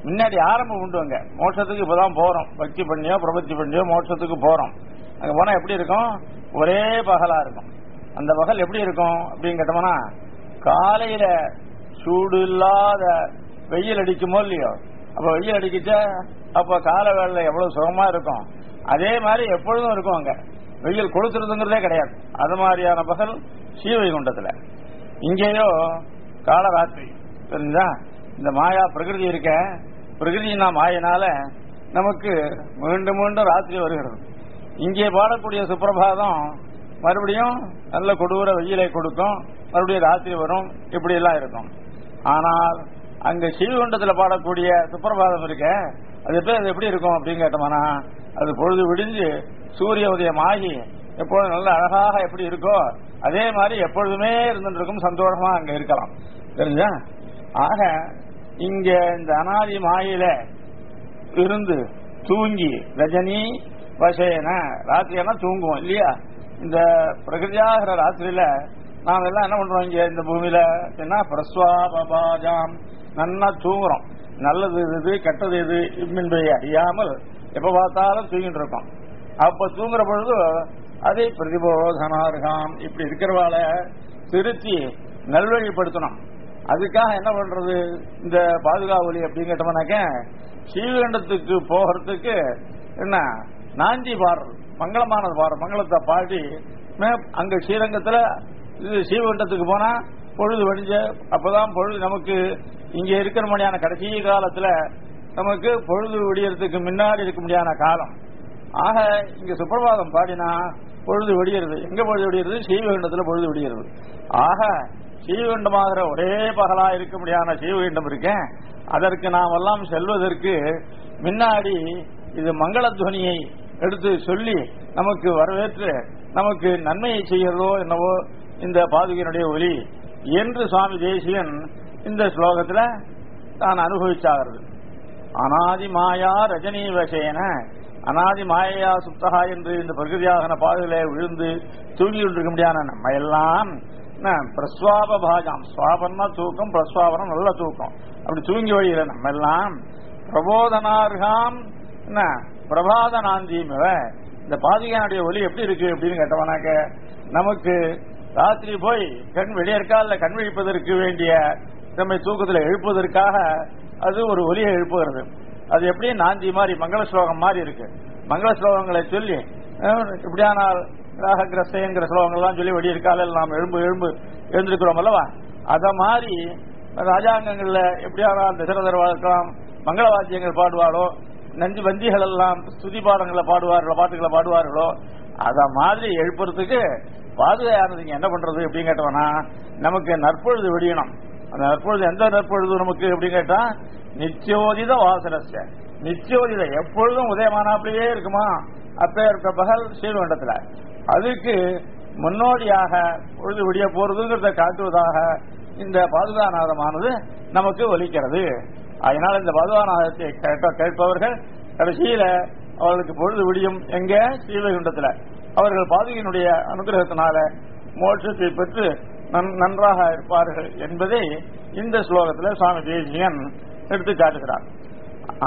முன்னாடி ஆரம்பம் உண்டு அங்க மோட்சத்துக்கு இப்பதான் போறோம் பக்தி பண்ணியோ பிரபத்தி பண்ணியோ மோட்சத்துக்கு போறோம் அங்க போனா எப்படி இருக்கும் ஒரே பகலா இருக்கும் அந்த பகல் எப்படி இருக்கும் அப்படின்னு கேட்டோம்னா காலையில சூடு இல்லாத வெயில் அடிக்குமோ இல்லையோ அப்ப வெயில் அடிக்கிச்சா அப்ப கால வேலை எவ்வளவு சுகமா இருக்கும் அதே மாதிரி எப்பொழுதும் இருக்கும் அங்க வெயில் கொளுத்துறதுங்கிறதே கிடையாது அது மாதிரியான பகல் ஸ்ரீவைகுண்டத்துல இங்கேயோ காலராத்திரி தெரிஞ்சா இந்த மாயா பிரகிருதி இருக்க பிரகிருதினா மாயினால நமக்கு மீண்டும் மீண்டும் ராத்திரி வருகிறது இங்கே பாடக்கூடிய சுப்பிரபாதம் மறுபடியும் நல்ல கொடூர வெயிலை கொடுக்கும் மறுபடியும் ராத்திரி வரும் இப்படி எல்லாம் இருக்கும் ஆனால் அங்க சிவகுண்டத்துல பாடக்கூடிய சுப்பிரபாதம் இருக்க அது எப்படி அது எப்படி இருக்கும் அப்படின்னு கேட்டோம்னா அது பொழுது விடிஞ்சு சூரிய உதயம் ஆகி எப்பொழுதும் நல்ல அழகாக எப்படி இருக்கோ அதே மாதிரி எப்பொழுதுமே இருந்துட்டு இருக்கும் சந்தோஷமா அங்க இருக்கலாம் தெரிஞ்சா ஆக இங்க இந்த அனாதி மாயில இருந்து தூங்கி ரஜினி வசேன ராத்திரியனா தூங்குவோம் இல்லையா இந்த பிரகிருதியாகிற ராத்திரியில நாம எல்லாம் என்ன பண்றோம் இங்க இந்த பூமியில என்ன பிரஸ்வாபாஜாம் நன்னா தூங்குறோம் நல்லது எது கெட்டது எது என்பதை அறியாமல் எப்ப பார்த்தாலும் தூங்கிட்டு இருக்கோம் அப்ப தூங்குற பொழுது அதை பிரதிபோதனார்காம் இப்படி இருக்கிறவாள திருத்தி நல்வழிப்படுத்தணும் அதுக்காக என்ன பண்றது இந்த பாதுகாவலி அப்படின்னு கேட்டோம்னாக்க ஸ்ரீகண்டத்துக்கு போகிறதுக்கு என்ன நாஞ்சி பாடுறது மங்களமானது பாடுற மங்களத்தை பாடி மே- அங்க ஸ்ரீரங்கத்துல இது ஸ்ரீவைகுண்டத்துக்கு போனா பொழுது வடிஞ்ச அப்பதான் பொழுது நமக்கு இங்க இருக்கிற முடியான கடைசி காலத்துல நமக்கு பொழுது விடியறதுக்கு முன்னாடி இருக்க முடியாத காலம் ஆக இங்க சுப்பிரபாதம் பாடினா பொழுது விடியறது எங்க பொழுது விடியறது ஸ்ரீவைகுண்டத்துல பொழுது விடியறது ஆக ஸ்ரீவைகுண்டமாகிற ஒரே பகலா இருக்க முடியாத ஸ்ரீவைகுண்டம் இருக்கேன் அதற்கு நாம் எல்லாம் செல்வதற்கு முன்னாடி இது மங்களத்வனியை எடுத்து சொல்லி நமக்கு வரவேற்று நமக்கு நன்மையை செய்கிறதோ என்னவோ இந்த பாதுகையினுடைய ஒலி என்று சுவாமி தேசியன் இந்த ஸ்லோகத்துல தான் அனுபவிச்சாகிறது அனாதி மாயா ரஜினி வசேன அனாதி மாயா சுப்தகா என்று இந்த பிரகிருதியாகன பாதையில விழுந்து தூங்கி கொண்டிருக்க முடியாத நம்ம எல்லாம் என்ன, பிரஸ்வாப பாஜாம் சுவாபன்னா தூக்கம் பிரஸ்வாபனம் நல்ல தூக்கம் அப்படி தூங்கி வழியில நம்ம எல்லாம் பிரபோதனார்காம் என்ன பிரபாத நாந்தியுமவ இந்த பாதுகையானுடைய ஒலி எப்படி இருக்கு அப்படின்னு கேட்டவனாக்க நமக்கு ராத்திரி போய் கண் வெளியே இருக்கா இல்ல கண் விழிப்பதற்கு வேண்டிய நம்மை தூக்கத்தில் எழுப்புவதற்காக அது ஒரு ஒலியை எழுப்புகிறது அது எப்படி நாந்தி மாதிரி மங்கள ஸ்லோகம் மாதிரி இருக்கு மங்கள ஸ்லோகங்களை சொல்லி அஹ், இப்படியானால் ராககிரஸ்தங்கிற ஸ்லோகங்கள்லாம் சொல்லி வெளியே இருக்கால நாம் எழும்பு எழும்பு எழுந்திருக்கிறோம் அல்லவா அத மாதிரி ராஜாங்கங்கள்ல எப்படியானால் தசரதர் வளர்க்கலாம் மங்கள வாத்தியங்கள் பாடுவாளோ நஞ்சு வந்திகள் எல்லாம் ஸ்துதி பாடங்களை பாடுவார்களோ பாட்டுகளை பாடுவார்களோ அத மாதிரி எழுப்புறதுக்கு பாதுகையானது இங்க என்ன பண்றது அப்படின்னு கேட்டவனா நமக்கு நற்பொழுது விடியணும் அந்த நற்பொழுது எந்த நற்பொழுது நமக்கு அப்படின்னு கேட்டா நித்தியோதித வாசனஸ்ய நித்தியோதித எப்பொழுதும் உதயமானாப்பிலேயே இருக்குமா அப்பேற்பட்ட பகல் ஸ்ரீவைகுண்டத்துல அதுக்கு முன்னோடியாக பொழுது விடிய போறதுங்கிறத காட்டுவதாக இந்த பாதுகாநாதமானது நமக்கு ஒலிக்கிறது அதனால இந்த பாதுகாநாதத்தை கேட்ட கேட்பவர்கள் கடைசியில அவர்களுக்கு பொழுது விடியும் எங்க ஸ்ரீவைகுண்டத்துல அவர்கள் பாதுகையினுடைய அனுகிரகத்தினால மோட்சத்தை பெற்று நன்- நன்றாக இருப்பார்கள் என்பதை இந்த ஸ்லோகத்தில் சுவாமி தேசியன் எடுத்து காட்டுகிறார் ஆ.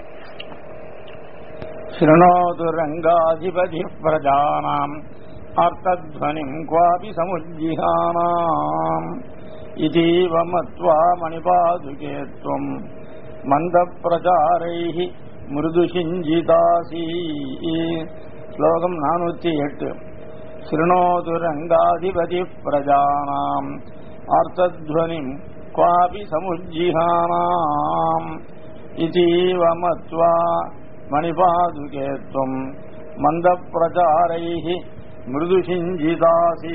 शृणोतु रङ्गाधिपतिः प्रजानाम् अर्थध्वनिम् क्वापि समुज्जिहानाम् इतीव मत्वा मणिपादुके त्वम् मन्दप्रचारैः मृदुषिञ्जितासि श्लोकम् नानूति एट् शृणोतु रङ्गाधिपतिः प्रजानाम् अर्थध्वनिम् क्वापि समुज्जिहानाम् इतीव मत्वा मणिपादुके त्वम् मन्दप्रचारैः मृदुषिञ्जितासि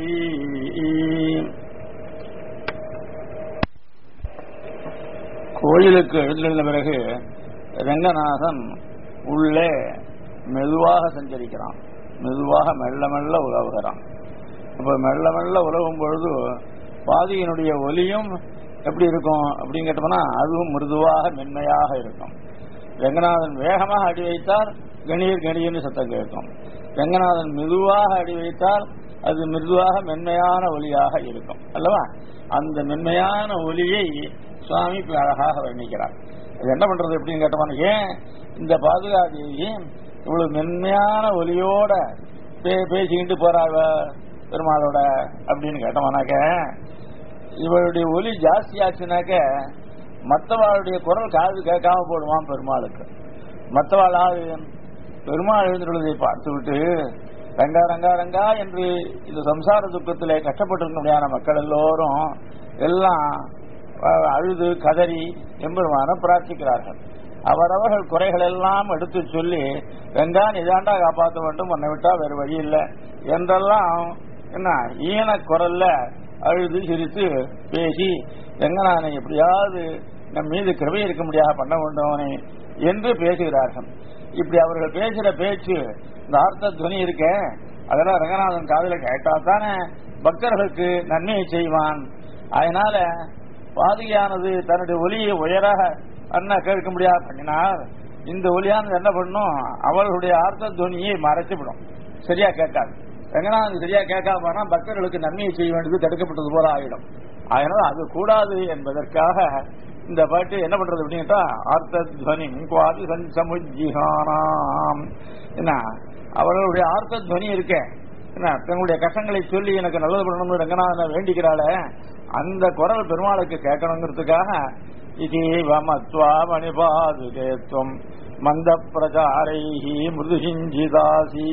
கோயிலுக்கு எழுந்திருந்த பிறகு ரங்கநாதன் உள்ளே மெதுவாக சஞ்சரிக்கிறான் மெதுவாக மெல்ல மெல்ல உலவுகிறான் அப்ப மெல்ல மெல்ல உலவும் பொழுது பாதியினுடைய ஒலியும் எப்படி இருக்கும் அப்படின்னு கேட்டோம்னா அதுவும் மிருதுவாக மென்மையாக இருக்கும் ரங்கநாதன் வேகமாக அடி வைத்தால் கணீர் கணீர்னு சத்தம் கேட்கும் ரங்கநாதன் மெதுவாக அடி வைத்தால் அது மிருதுவாக மென்மையான ஒலியாக இருக்கும் அல்லவா அந்த மென்மையான ஒலியை சுவாமி இப்ப அழகாக வர்ணிக்கிறார் இது என்ன பண்றது எப்படின்னு கேட்டோம்னா ஏன் இந்த பாதுகாதேவி இவ்வளவு மென்மையான ஒலியோட பே- பேசிக்கிட்டு போறாவ பெருமாளோட அப்படின்னு கேட்டோம்னாக்க இவளுடைய ஒலி ஜாஸ்தி ஆச்சுனாக்க மற்றவாளுடைய குரல் காது கேட்காம போடுவான் பெருமாளுக்கு மற்றவாள் ஆளு பெருமாள் எழுந்துள்ளதை பார்த்துவிட்டு ரங்கா ரங்கா ரங்கா என்று இந்த சம்சார துக்கத்திலே கஷ்டப்பட்டிருக்க மக்கள் எல்லோரும் எல்லாம் அஹ், அழுது கதறி எம்பெருமான பிரார்த்திக்கிறார்கள் அவரவர்கள் குறைகள் எல்லாம் எடுத்து சொல்லி ரங்கா நிதாண்டா காப்பாற்ற வேண்டும் உன்னை விட்டா வேறு வழி இல்லை என்றெல்லாம் என்ன ஈன குரல்ல அழுது சிரித்து பேசி ரங்கநாதனை எப்படியாவது நம் மீது கிருபை இருக்க முடியாத பண்ண வேண்டுமனே என்று பேசுகிறார்கள் இப்படி அவர்கள் பேசுற பேச்சு இந்த ஆர்த்த துவனி இருக்க அதெல்லாம் ரங்கநாதன் காதுல கேட்டா தானே பக்தர்களுக்கு நன்மையை செய்வான் அதனால பாதுகையானது தன்னுடைய ஒலியை உயராக அண்ணா கேட்க முடியாது பண்ணினார் இந்த ஒலியானது என்ன பண்ணும் அவர்களுடைய ஆர்த்த துவனியை மறைச்சுவிடும் சரியா கேட்காது ரங்கநாதன் சரியா கேட்காம போனா பக்தர்களுக்கு நன்மையை செய்ய வேண்டியது தடுக்கப்பட்டது போல ஆயிடும் அதனால அது கூடாது என்பதற்காக இந்த பாட்டு என்ன பண்றது அப்படின்னு கேட்டா ஆர்த்த துவனி குவாதி சமுஜிஹானாம் என்ன அவர்களுடைய ஆர்த்த துவனி இருக்க என்ன தங்களுடைய கஷ்டங்களை சொல்லி எனக்கு நல்லது பண்ணணும்னு ரங்கநாதனை வேண்டிக்கிறாளே அந்த குரல் பெருமாளுக்கு கேட்கணுங்கிறதுக்காக இதேவமத்வா மணிபாதுகேத்வம் மந்த பிரச்சாரைஹி மிருதுஹிஞ்சிதாசி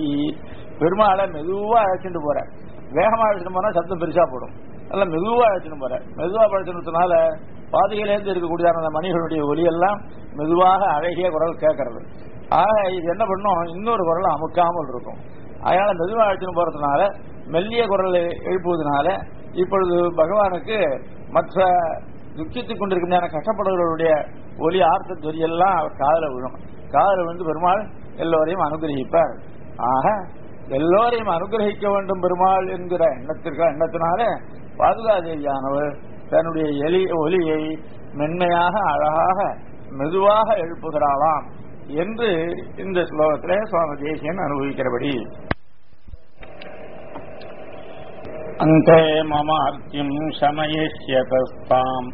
பெருமாளை மெதுவா அழைச்சிட்டு போற வேகமா அழைச்சிட்டு போனா சத்தம் பெருசா போடும் நல்ல மெதுவா அழைச்சிட்டு போற மெதுவா அழைச்சிட்டு பாதையிலேருந்து இருக்கக்கூடிய அந்த மணிகளுடைய ஒலியெல்லாம் மெதுவாக அழகிய குரல் கேட்கறது ஆக இது என்ன பண்ணும் இன்னொரு குரல் அமுக்காமல் இருக்கும் அதனால மெதுவா அழைச்சிட்டு போறதுனால மெல்லிய குரல் எழுப்புவதனால இப்பொழுது பகவானுக்கு மற்ற துக்கித்துக் கொண்டிருக்கின்ற கஷ்டப்படுபவர்களுடைய ஒலி ஆர்த்த துவரி எல்லாம் அவர் காதல விழும் காதல விழுந்து பெருமாள் எல்லோரையும் அனுகிரகிப்பார் ஆக எல்லோரையும் அனுகிரகிக்க வேண்டும் பெருமாள் என்கிற எண்ணத்திற்கு எண்ணத்தினால பாதுகாதேவியானவர் தன்னுடைய எலி ஒலியை மென்மையாக அழகாக மெதுவாக எழுப்புகிறாளாம் என்று இந்த ஸ்லோகத்திலே சுவாமி தேசியன் அனுபவிக்கிறபடி अन्ते ममार्तिम् शमयिष्यतस्ताम्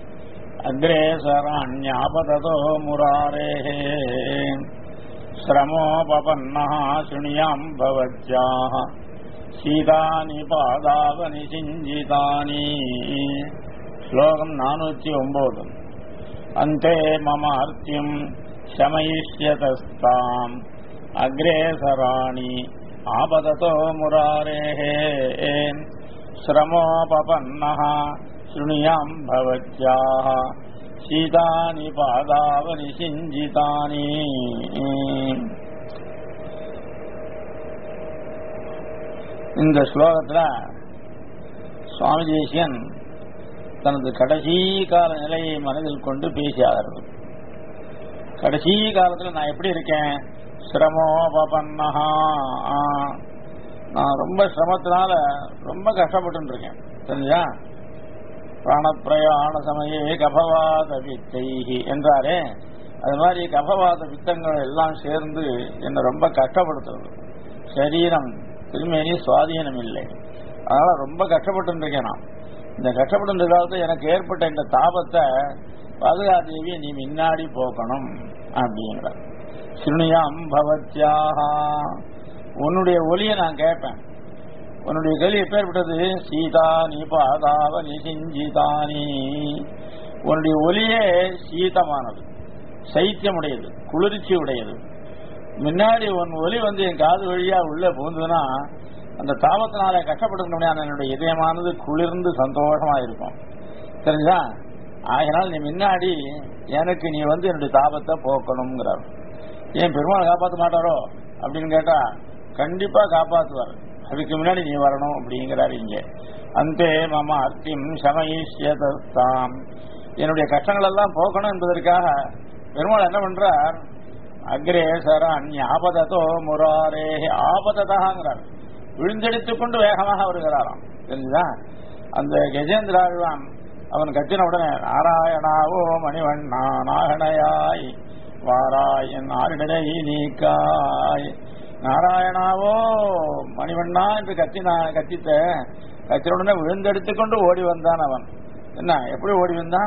अग्रेसराण्यापततो मुरारेः श्रमोपपन्नः शृणुयाम् भवत्याः शीतानि पादावनि सिञ्जितानि श्लोकम् नानूति ஒன்பது अन्ते ममार्तिम् शमयिष्यतस्ताम् अग्रेसराणि आपदतो मुरारेः श्रमोपपन्नः शृणुयाम् भवत्याः शीतानि पादावनि सिञ्जितानि இந்த ஸ்லோகத்துல சுவாமி தேசியன் தனது கடைசி கால நிலையை மனதில் கொண்டு பேசியார்கள் கடைசி காலத்துல நான் எப்படி இருக்கேன் சிரமோபன்னஹா நான் ரொம்ப சிரமத்தினால ரொம்ப கஷ்டப்பட்டு இருக்கேன் தெரிஞ்சா பிராணப்பிரயாண சமயே கபவாத வித்தைகி என்றாரே அது மாதிரி கபவாத வித்தங்கள் எல்லாம் சேர்ந்து என்னை ரொம்ப கஷ்டப்படுத்துறது சரீரம் திருமேனி சுவாதீனம் இல்லை அதனால ரொம்ப கஷ்டப்பட்டு இருக்கேன் நான் இந்த கஷ்டப்பட்டு காலத்துல எனக்கு ஏற்பட்ட இந்த தாபத்தை பாதுகாதேவி நீ முன்னாடி போக்கணும் அப்படிங்கிற சுனியாம் பவத்யாகா உன்னுடைய ஒலியை நான் கேட்பேன் உன்னுடைய கேள்வி எப்பேற்பட்டது சீதா நீ பாதாவ நீ சிஞ்சிதானி உன்னுடைய ஒலியே சீதமானது சைத்தியமுடையது குளிர்ச்சி உடையது முன்னாடி உன் ஒலி வந்து என் காது வழியா உள்ள புகுந்ததுன்னா அந்த தாபத்தினால கஷ்டப்பட்டு என்னுடைய இதயமானது குளிர்ந்து சந்தோஷமா இருக்கும் தெரிஞ்சா ஆகினால் நீ முன்னாடி எனக்கு நீ வந்து என்னுடைய தாபத்தை போக்கணுங்கிறார் ஏன் பெருமாள் காப்பாற்ற மாட்டாரோ அப்படின்னு கேட்டா கண்டிப்பா காப்பாத்துவார் அதுக்கு முன்னாடி நீ வரணும் அப்படிங்கிறார் இங்க அந்தே மம அர்த்திம் சமயிஷ்யதாம் என்னுடைய கஷ்டங்கள் எல்லாம் போக்கணும் என்பதற்காக பெருமாள் என்ன பண்றார் அக்ரேசரன் ஆபதத்தோ முராரே ஆபததாங்கிறார் விழுந்தெடுத்துக் கொண்டு வேகமாக வருகிறாராம் தெரிஞ்சுதா அந்த கஜேந்திராழ்வான் அவன் கத்தின உடனே நாராயணாவோ மணிவண்ணா நாகனையாய் வாராயன் ஆரிடரை நீக்காய் நாராயணாவோ மணிவண்ணா என்று கத்தினா கத்தித்த கத்தின உடனே விழுந்தெடுத்துக் கொண்டு ஓடி வந்தான் அவன் என்ன எப்படி ஓடி வந்தான்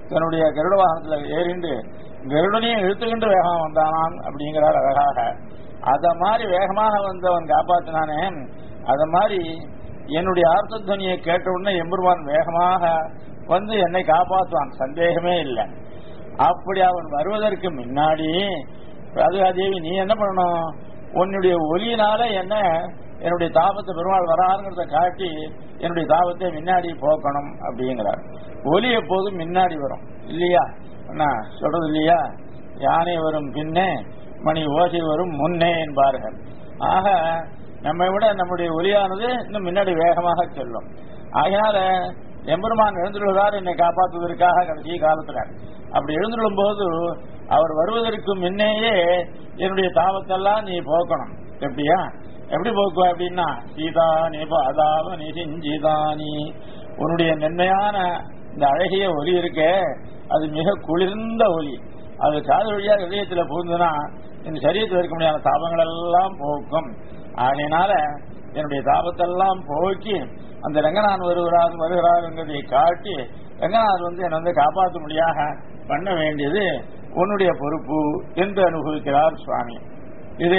தன்னுடைய கருட வாகனத்துல ஏறிண்டு கருடனையும் இழுத்துக்கிண்டு வேகமா வந்தானான் அப்படிங்கிறார் அழகாக அத மாதிரி வேகமாக வந்தவன் காப்பாத்தினானே அத மாதிரி என்னுடைய ஆர்த்தத்வனியை கேட்ட உடனே எம்பெருமான் வேகமாக வந்து என்னை காப்பாற்றுவான் சந்தேகமே இல்லை அப்படி அவன் வருவதற்கு முன்னாடி ராதிகாதேவி நீ என்ன பண்ணணும் உன்னுடைய ஒலியினால என்ன என்னுடைய தாபத்தை பெருமாள் வராருங்கிறத காட்டி என்னுடைய தாபத்தை முன்னாடி போக்கணும் அப்படிங்கிறார் ஒலி எப்போதும் முன்னாடி வரும் இல்லையா என்ன சொல்றது இல்லையா யானை வரும் பின்னே மணி ஓசை வரும் முன்னே என்பார்கள் ஆக நம்மை விட நம்முடைய ஒலியானது இன்னும் முன்னாடி வேகமாக செல்லும் ஆகையினால எம்பெருமான் எழுந்துள்ளார் என்னை காப்பாற்றுவதற்காக கடைசி காலத்துல அப்படி எழுந்துள்ளும் போது அவர் வருவதற்கு முன்னேயே என்னுடைய தாபத்தெல்லாம் நீ போக்கணும் எப்படியா எப்படி போக்குவ அப்படின்னா சீதா நீ பாதாவ நீ செஞ்சிதானி உன்னுடைய மென்மையான இந்த அழகிய ஒலி இருக்கே அது மிக குளிர்ந்த ஒலி அது காது வழியா இதயத்துல புகுந்துனா இந்த சரீரத்தில் இருக்க முடியாத தாபங்கள் எல்லாம் போக்கும் ஆகையினால என்னுடைய தாபத்தெல்லாம் போக்கி அந்த ரங்கநாதன் வருகிறார் வருகிறார் என்பதை காட்டி ரங்கநாதன் வந்து என்னை வந்து காப்பாற்ற முடியாக பண்ண வேண்டியது உன்னுடைய பொறுப்பு என்று அனுபவிக்கிறார் சுவாமி இதை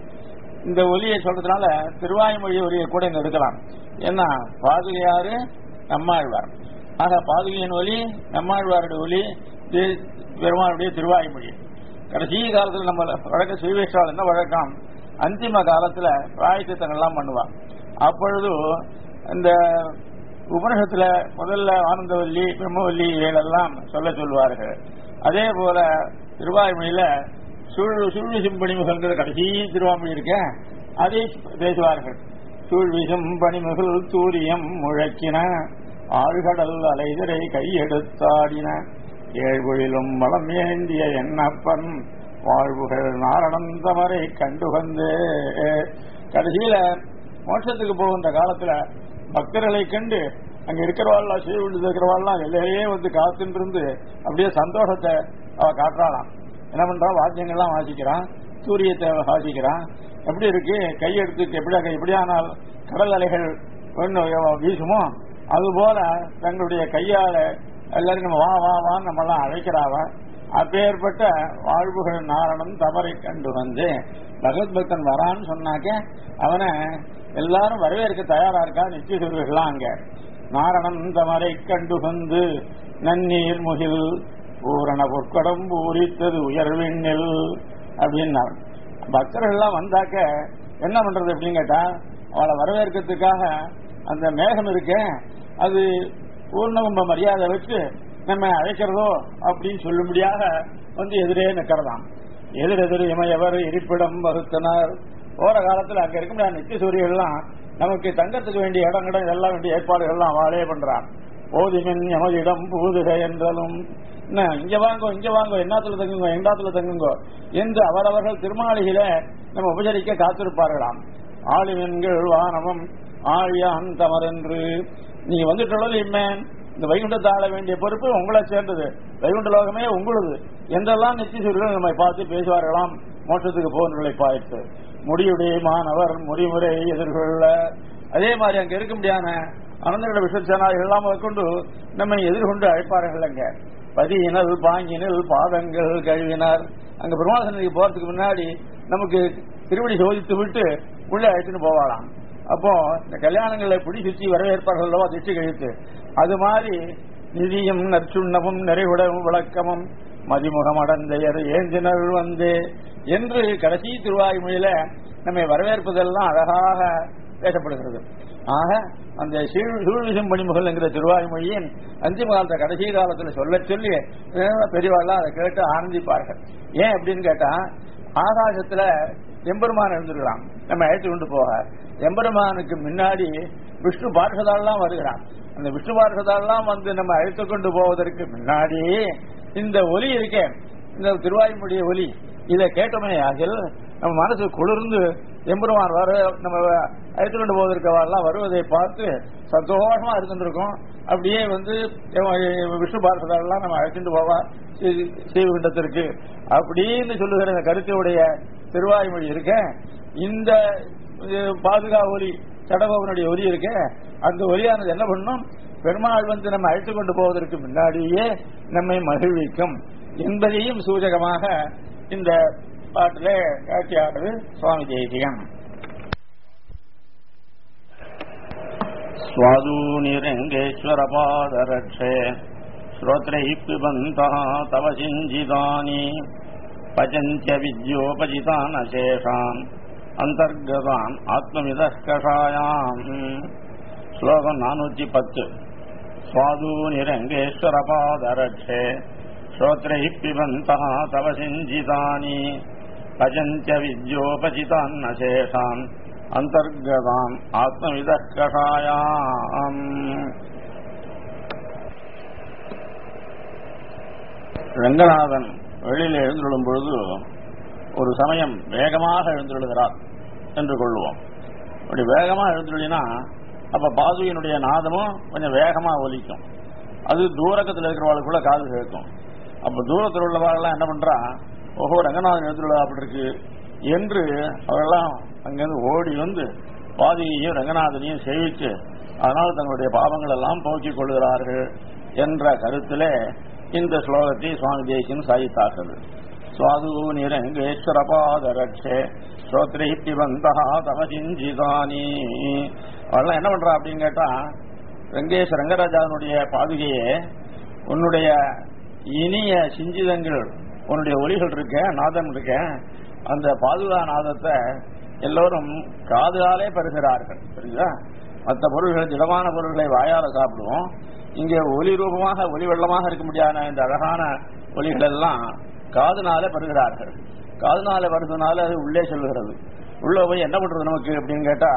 இந்த ஒலியை சொல்றதுனால திருவாய்மொழி ஒலியை கூட இங்க எடுக்கலாம் ஏன்னா பாதுகையாரு நம்மாழ்வார் ஆக பாதுகையின் ஒலி நம்மாழ்வாருடைய ஒலி இது பெருமாளுடைய திருவாய்மொழி கடைசி காலத்துல நம்ம வழக்க ஸ்ரீவேஷால் என்ன வழக்கம் அந்திம காலத்துல பிராயச்சித்தங்கள்லாம் பண்ணுவான் அப்பொழுது இந்த உபனிஷத்துல முதல்ல ஆனந்தவல்லி பிரம்மவல்லி இவைகளெல்லாம் சொல்ல சொல்வார்கள் அதே போல திருவாய்மொழியில சுழ் சுழ்விசும் பணிமுகங்கிற கடைசி திருவாமொழி இருக்க அதை பேசுவார்கள் சூழ்விசும் பணிமுகல் சூரியம் முழக்கின ஆழ்கடல் அலைதரை கையெடுத்தாடின ஏழ்குழிலும் வளம் ஏந்திய எண்ணப்பன் வாழ்வுகள் நாரணந்தமரை கண்டுகந்து கடைசியில மோட்சத்துக்கு போகின்ற காலத்துல பக்தர்களை கண்டு அங்க இருக்கிறவாள்லாம் செய்து இருக்கிறவாள்லாம் எல்லையே வந்து காத்துட்டு இருந்து அப்படியே சந்தோஷத்தை அவ காட்டுறாளாம் என்ன பண்றான் வாத்தியங்கள்லாம் வாசிக்கிறான் சூரியத்தை வாசிக்கிறான் எப்படி இருக்கு கையெடுத்து எப்படி எப்படியானால் கடல் அலைகள் வீசுமோ அதுபோல தங்களுடைய கையால எல்லாரும் நம்ம வா வா வான்னு நம்ம எல்லாம் அழைக்கிறாவ அப்பேற்பட்ட வாழ்வுகள் நாரணம் தவறை கண்டு வந்து பகவத் பக்தன் வரான்னு சொன்னாக்க அவனை எல்லாரும் வரவேற்க தயாரா இருக்கா நிச்சய சொல்வர்கள்லாம் அங்க நாரணம் தமரை கண்டு வந்து நன்னீர் முகில் பூரண பொற்கடம் பூரித்தது உயர்விண்ணில் அப்படின்னார் பக்தர்கள் எல்லாம் வந்தாக்க என்ன பண்றது அப்படின்னு கேட்டா அவளை வரவேற்கிறதுக்காக அந்த மேகம் இருக்க அது பூர்ணகும்ப மரியாதை வச்சு நம்ம அழைக்கிறதோ அப்படின்னு சொல்லும்படியாக வந்து எதிரே நிக்கிறதாம் எதிர் எதிர் இமையவர் இருப்பிடம் வகுத்தனர் போற காலத்துல அங்க இருக்க முடியாத நித்திய சூரியெல்லாம் நமக்கு தங்கத்துக்கு வேண்டிய இடம் இடம் இதெல்லாம் வேண்டிய ஏற்பாடுகள்லாம் வாழே பண்றான் போதிமின் எமதிடம் பூதுக என்றாலும் என்ன இங்க வாங்கோ இங்க வாங்கோ என்னாத்துல தங்குங்கோ எண்டாத்துல தங்குங்கோ என்று அவரவர்கள் திருமாளிகளை நம்ம உபசரிக்க காத்திருப்பார்களாம் ஆளிவெண்கள் வானவம் ஆழியான் தமரென்று நீங்க வந்துட்டு இம்மேன் இந்த வைகுண்டத்தை ஆள வேண்டிய பொறுப்பு உங்களை சேர்ந்தது வைகுண்ட லோகமே உங்களது என்றெல்லாம் நித்திய நம்மை பார்த்து பேசுவார்களாம் மோட்சத்துக்கு போன்றதை பார்த்து முடியுடைய மாணவர் முடிமுறை எதிர்கொள்ள அதே மாதிரி அங்க இருக்க முடியாத அனந்தகட விஸ்வசேனாதிகள் எல்லாம் கொண்டு நம்மை எதிர்கொண்டு அழைப்பார்கள் அங்க பதியினல் பாங்கினல் பாதங்கள் கழுவினார் அங்க பெருமாள் சன்னதிக்கு போறதுக்கு முன்னாடி நமக்கு திருவடி சோதித்து விட்டு உள்ள அழைத்துன்னு போவாளாம் அப்போ இந்த கல்யாணங்களை பிடி சுற்றி வரவேற்பார்களோ திட்டு கழித்து அது மாதிரி நிதியும் நற்சுண்ணமும் நிறைவுடவும் விளக்கமும் மதிமுகம் அடந்தையர் ஏந்தினர் வந்து என்று கடைசி திருவாய்மொழியில நம்மை வரவேற்பதெல்லாம் அழகாக பேசப்படுகிறது ஆக அந்த சூழ்விசும் பணிமுகல் என்கிற திருவாய்மொழியின் அஞ்சு காலத்தை கடைசி காலத்துல சொல்ல சொல்லி பெரியவாள்லாம் அதை கேட்டு ஆனந்திப்பார்கள் ஏன் அப்படின்னு கேட்டா ஆகாசத்துல எம்பெருமான் எழுந்துருக்கிறான் நம்ம அழைத்து கொண்டு போக எம்பெருமானுக்கு முன்னாடி விஷ்ணு பார்ஷதாலாம் வருகிறான் அந்த விஷ்ணு பார்ஷதாலாம் வந்து நம்ம அழைத்து கொண்டு போவதற்கு முன்னாடி இந்த ஒலி இருக்கே இந்த திருவாய்மொழிய ஒலி இதை கேட்டோமே ஆகில் நம்ம மனசு குளிர்ந்து எம்பெருமான் வர நம்ம அழைத்து கொண்டு போவதற்கெல்லாம் வருவதை பார்த்து சந்தோஷமா இருந்துருக்கோம் அப்படியே வந்து விஷ்ணு பார்ஷதாலாம் நம்ம அழைச்சிட்டு போவா ஸ்ரீவிண்டத்திற்கு அப்படின்னு சொல்லுகிற இந்த கருத்தையுடைய திருவாய்மொழி இருக்க இந்த பாதுகா ஒலி சடகோபனுடைய ஒலி இருக்க அந்த ஒலியானது என்ன பண்ணும் பெருமாள் வந்து நம்ம அழைத்து கொண்டு போவதற்கு முன்னாடியே நம்மை மகிழ்விக்கும் என்பதையும் சூச்சகமாக இந்த பாட்டிலே காட்சியானது சுவாமி தேசியம் स्वादूनिरङ्गेश्वरपादरक्षे श्रोत्रैः पिबन्तः तव सिञ्जितानि पचन्त्यविद्योपजितानशेषान् अन्तर्गतान् आत्मविदः कषायाम् श्लोकम् नानूति पत् स्वादूनिरङ्गेश्वरपादरक्षे श्रोत्रैः पिबन्तः तव सिञ्जितानि पचन्त्यविद्योपजितान्नशेषान् அந்தர்கதாம் ஆத்மவித கஷாயாம் ரங்கநாதன் வெளியில் எழுந்துள்ளும் பொழுது ஒரு சமயம் வேகமாக எழுந்துள்ளுகிறார் என்று கொள்வோம் அப்படி வேகமா எழுந்துள்ளினா அப்ப பாதுவினுடைய நாதமும் கொஞ்சம் வேகமா ஒலிக்கும் அது தூரக்கத்தில் இருக்கிறவாளுக்குள்ள காது கேட்கும் அப்ப தூரத்தில் உள்ளவாள்லாம் என்ன பண்றா ஓஹோ ரங்கநாதன் எழுந்துள்ளா அப்படி இருக்கு என்று அவரெல்லாம் அங்கிருந்து ஓடி வந்து பாதியையும் ரங்கநாதனையும் சேவித்து அதனால் தங்களுடைய பாவங்கள் எல்லாம் போக்கிக் கொள்கிறார்கள் என்ற கருத்திலே இந்த ஸ்லோகத்தை சுவாமி தேசியம் சாதித்தார்கள் சுவாது நிரங்கேஸ்வர பாதரட்சே ஸ்ரோத்ரை பிபந்தா தவசிஞ்சிதானி அவெல்லாம் என்ன பண்றா அப்படின்னு கேட்டா ரங்கேஷ் ரங்கராஜாவினுடைய பாதுகையே உன்னுடைய இனிய சிஞ்சிதங்கள் உன்னுடைய ஒலிகள் இருக்க நாதம் இருக்க அந்த பாதுகா நாதத்தை எல்லோரும் காதுகாலே பெறுகிறார்கள் புரியுதா மற்ற பொருள்கள் திடமான பொருள்களை வாயால சாப்பிடுவோம் இங்கே ஒலி ரூபமாக ஒலி வெள்ளமாக இருக்க முடியாத இந்த அழகான ஒலிகள் எல்லாம் காதுனால பெறுகிறார்கள் காதுனால வருதுனால அது உள்ளே செல்கிறது உள்ள போய் என்ன பண்றது நமக்கு அப்படின்னு கேட்டா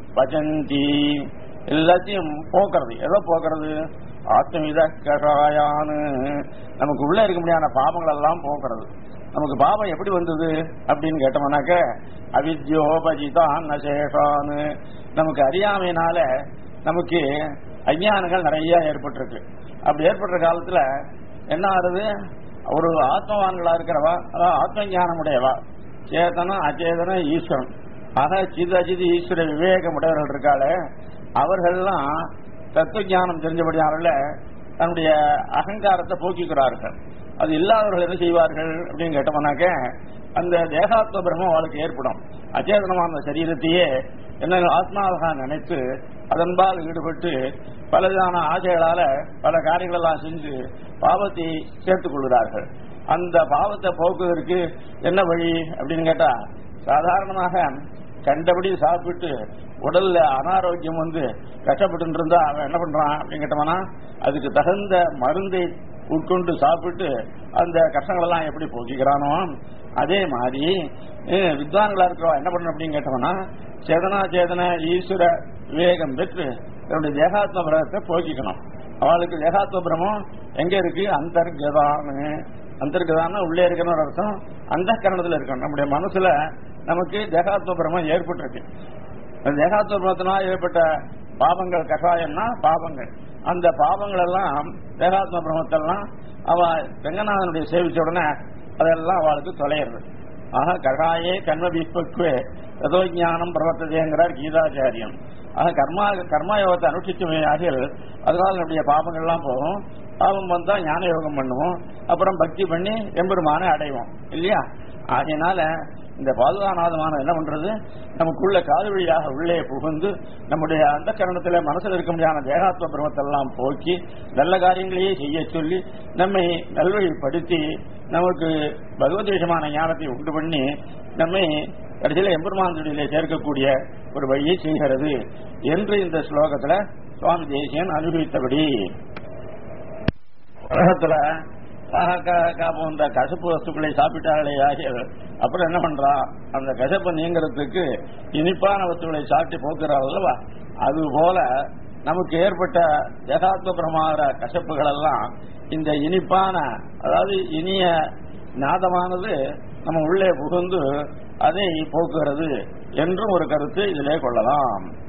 பஜந்தி எல்லாத்தையும் போக்குறது எதை போக்குறது ஆத்மவித கஷாயான்னு நமக்கு உள்ள இருக்க முடியாத பாவங்கள் எல்லாம் போக்குறது நமக்கு பாவம் எப்படி வந்தது அப்படின்னு கேட்டோம்னாக்க அவித்யோபஜிதான் நசேஷான்னு நமக்கு அறியாமையினால நமக்கு அஞ்ஞானங்கள் நிறைய ஏற்பட்டிருக்கு அப்படி ஏற்பட்ட காலத்துல என்ன ஆகுது ஒரு ஆத்மவான்களா இருக்கிறவா அதாவது ஆத்ம ஞானம் உடையவா சேதனம் அச்சேதனம் ஈஸ்வரன் ஆக சித அஜித் ஈஸ்வர விவேகம் உடையவர்கள் இருக்காளே அவர்கள்லாம் தத்துவ ஞானம் தெரிஞ்சபடியால தன்னுடைய அகங்காரத்தை போக்கிக்கிறார்கள் அது இல்லாதவர்கள் என்ன செய்வார்கள் அப்படின்னு கேட்டோம்னாக்க அந்த தேகாத்ம பிரம்மம் அவளுக்கு ஏற்படும் அச்சேதனமான சரீரத்தையே என்ன ஆத்மாவாக நினைத்து அதன்பால் ஈடுபட்டு பலவிதமான ஆசைகளால பல காரியங்களெல்லாம் செஞ்சு பாவத்தை சேர்த்துக் கொள்கிறார்கள் அந்த பாவத்தை போக்குவதற்கு என்ன வழி அப்படின்னு கேட்டா சாதாரணமாக கண்டபடி சாப்பிட்டு உடல்ல அனாரோக்கியம் வந்து கஷ்டப்பட்டு இருந்தா அவன் என்ன பண்றான் அப்படின்னு கேட்டோம்னா அதுக்கு தகுந்த மருந்தை உட்கொண்டு சாப்பிட்டு அந்த கஷ்டங்கள் எல்லாம் எப்படி போக்கிக்கிறானோ அதே மாதிரி அஹ், வித்வான்களா இருக்கிறவா என்ன பண்ணணும் அப்படின்னு கேட்டோம்னா சேதனா சேதன ஈஸ்வர விவேகம் பெற்று தன்னுடைய தேகாத்ம பிரமத்தை போக்கிக்கணும் அவளுக்கு தேகாத்ம பிரமம் எங்க இருக்கு அந்தர்கதான்னு அந்தர்கதான்னு உள்ளே இருக்கணும் ஒரு அர்த்தம் அந்த கரணத்துல இருக்கணும் நம்முடைய மனசுல நமக்கு தேகாத்ம பிரமம் ஏற்பட்டிருக்கு அந்த தேகாத்ம பிரமத்தினால் ஏற்பட்ட பாவங்கள் கஷாயம்னா பாவங்கள் அந்த பாவங்கள் எல்லாம் தேகாத்ம பிரமத்தெல்லாம் அவ ரங்கநாதனுடைய சேவிச்ச உடனே அதெல்லாம் அவளுக்கு தொலைகிறது ஆக கஷாயே கர்ம பீஸ்பக்குவே ததோ ஞானம் பிரவர்த்ததேங்கிறார் கீதாச்சாரியம் ஆக கர்மா கர்மா யோகத்தை அனுஷ்டிச்சுமையாகில் அதனால நம்முடைய பாவங்கள் எல்லாம் போகும் பாவம் வந்தா ஞான யோகம் பண்ணுவோம் அப்புறம் பக்தி பண்ணி எம்பெருமானை அடைவோம் இல்லையா ஆகையினால இந்த பாதுகாநாதமான என்ன பண்றது நமக்குள்ள காது வழியாக உள்ளே புகுந்து நம்முடைய அந்த கரணத்துல மனசுல இருக்க முடியாத தேகாத்ம பிரமத்தெல்லாம் போக்கி நல்ல காரியங்களையே செய்ய சொல்லி நம்மை நல்வழிப்படுத்தி நமக்கு பகவத் விஷயமான ஞானத்தை உண்டு பண்ணி நம்மை கடைசியில எம்பெருமானுடைய சேர்க்கக்கூடிய ஒரு வழியை செய்கிறது என்று இந்த ஸ்லோகத்துல சுவாமி தேசியன் அனுபவித்தபடி உலகத்துல பாகக்கா போன்ற கசப்பு வஸ்துக்களை சாப்பிட்டாலே ஆகிய அப்புறம் என்ன பண்றா அந்த கசப்பை நீங்கிறதுக்கு இனிப்பான வஸ்துக்களை சாப்பிட்டு போக்குறாள் அல்லவா அது போல நமக்கு ஏற்பட்ட ஜகாத்ம பிரமாத கசப்புகள் எல்லாம் இந்த இனிப்பான அதாவது இனிய நாதமானது நம்ம உள்ளே புகுந்து அதை போக்குகிறது என்றும் ஒரு கருத்து இதிலே கொள்ளலாம்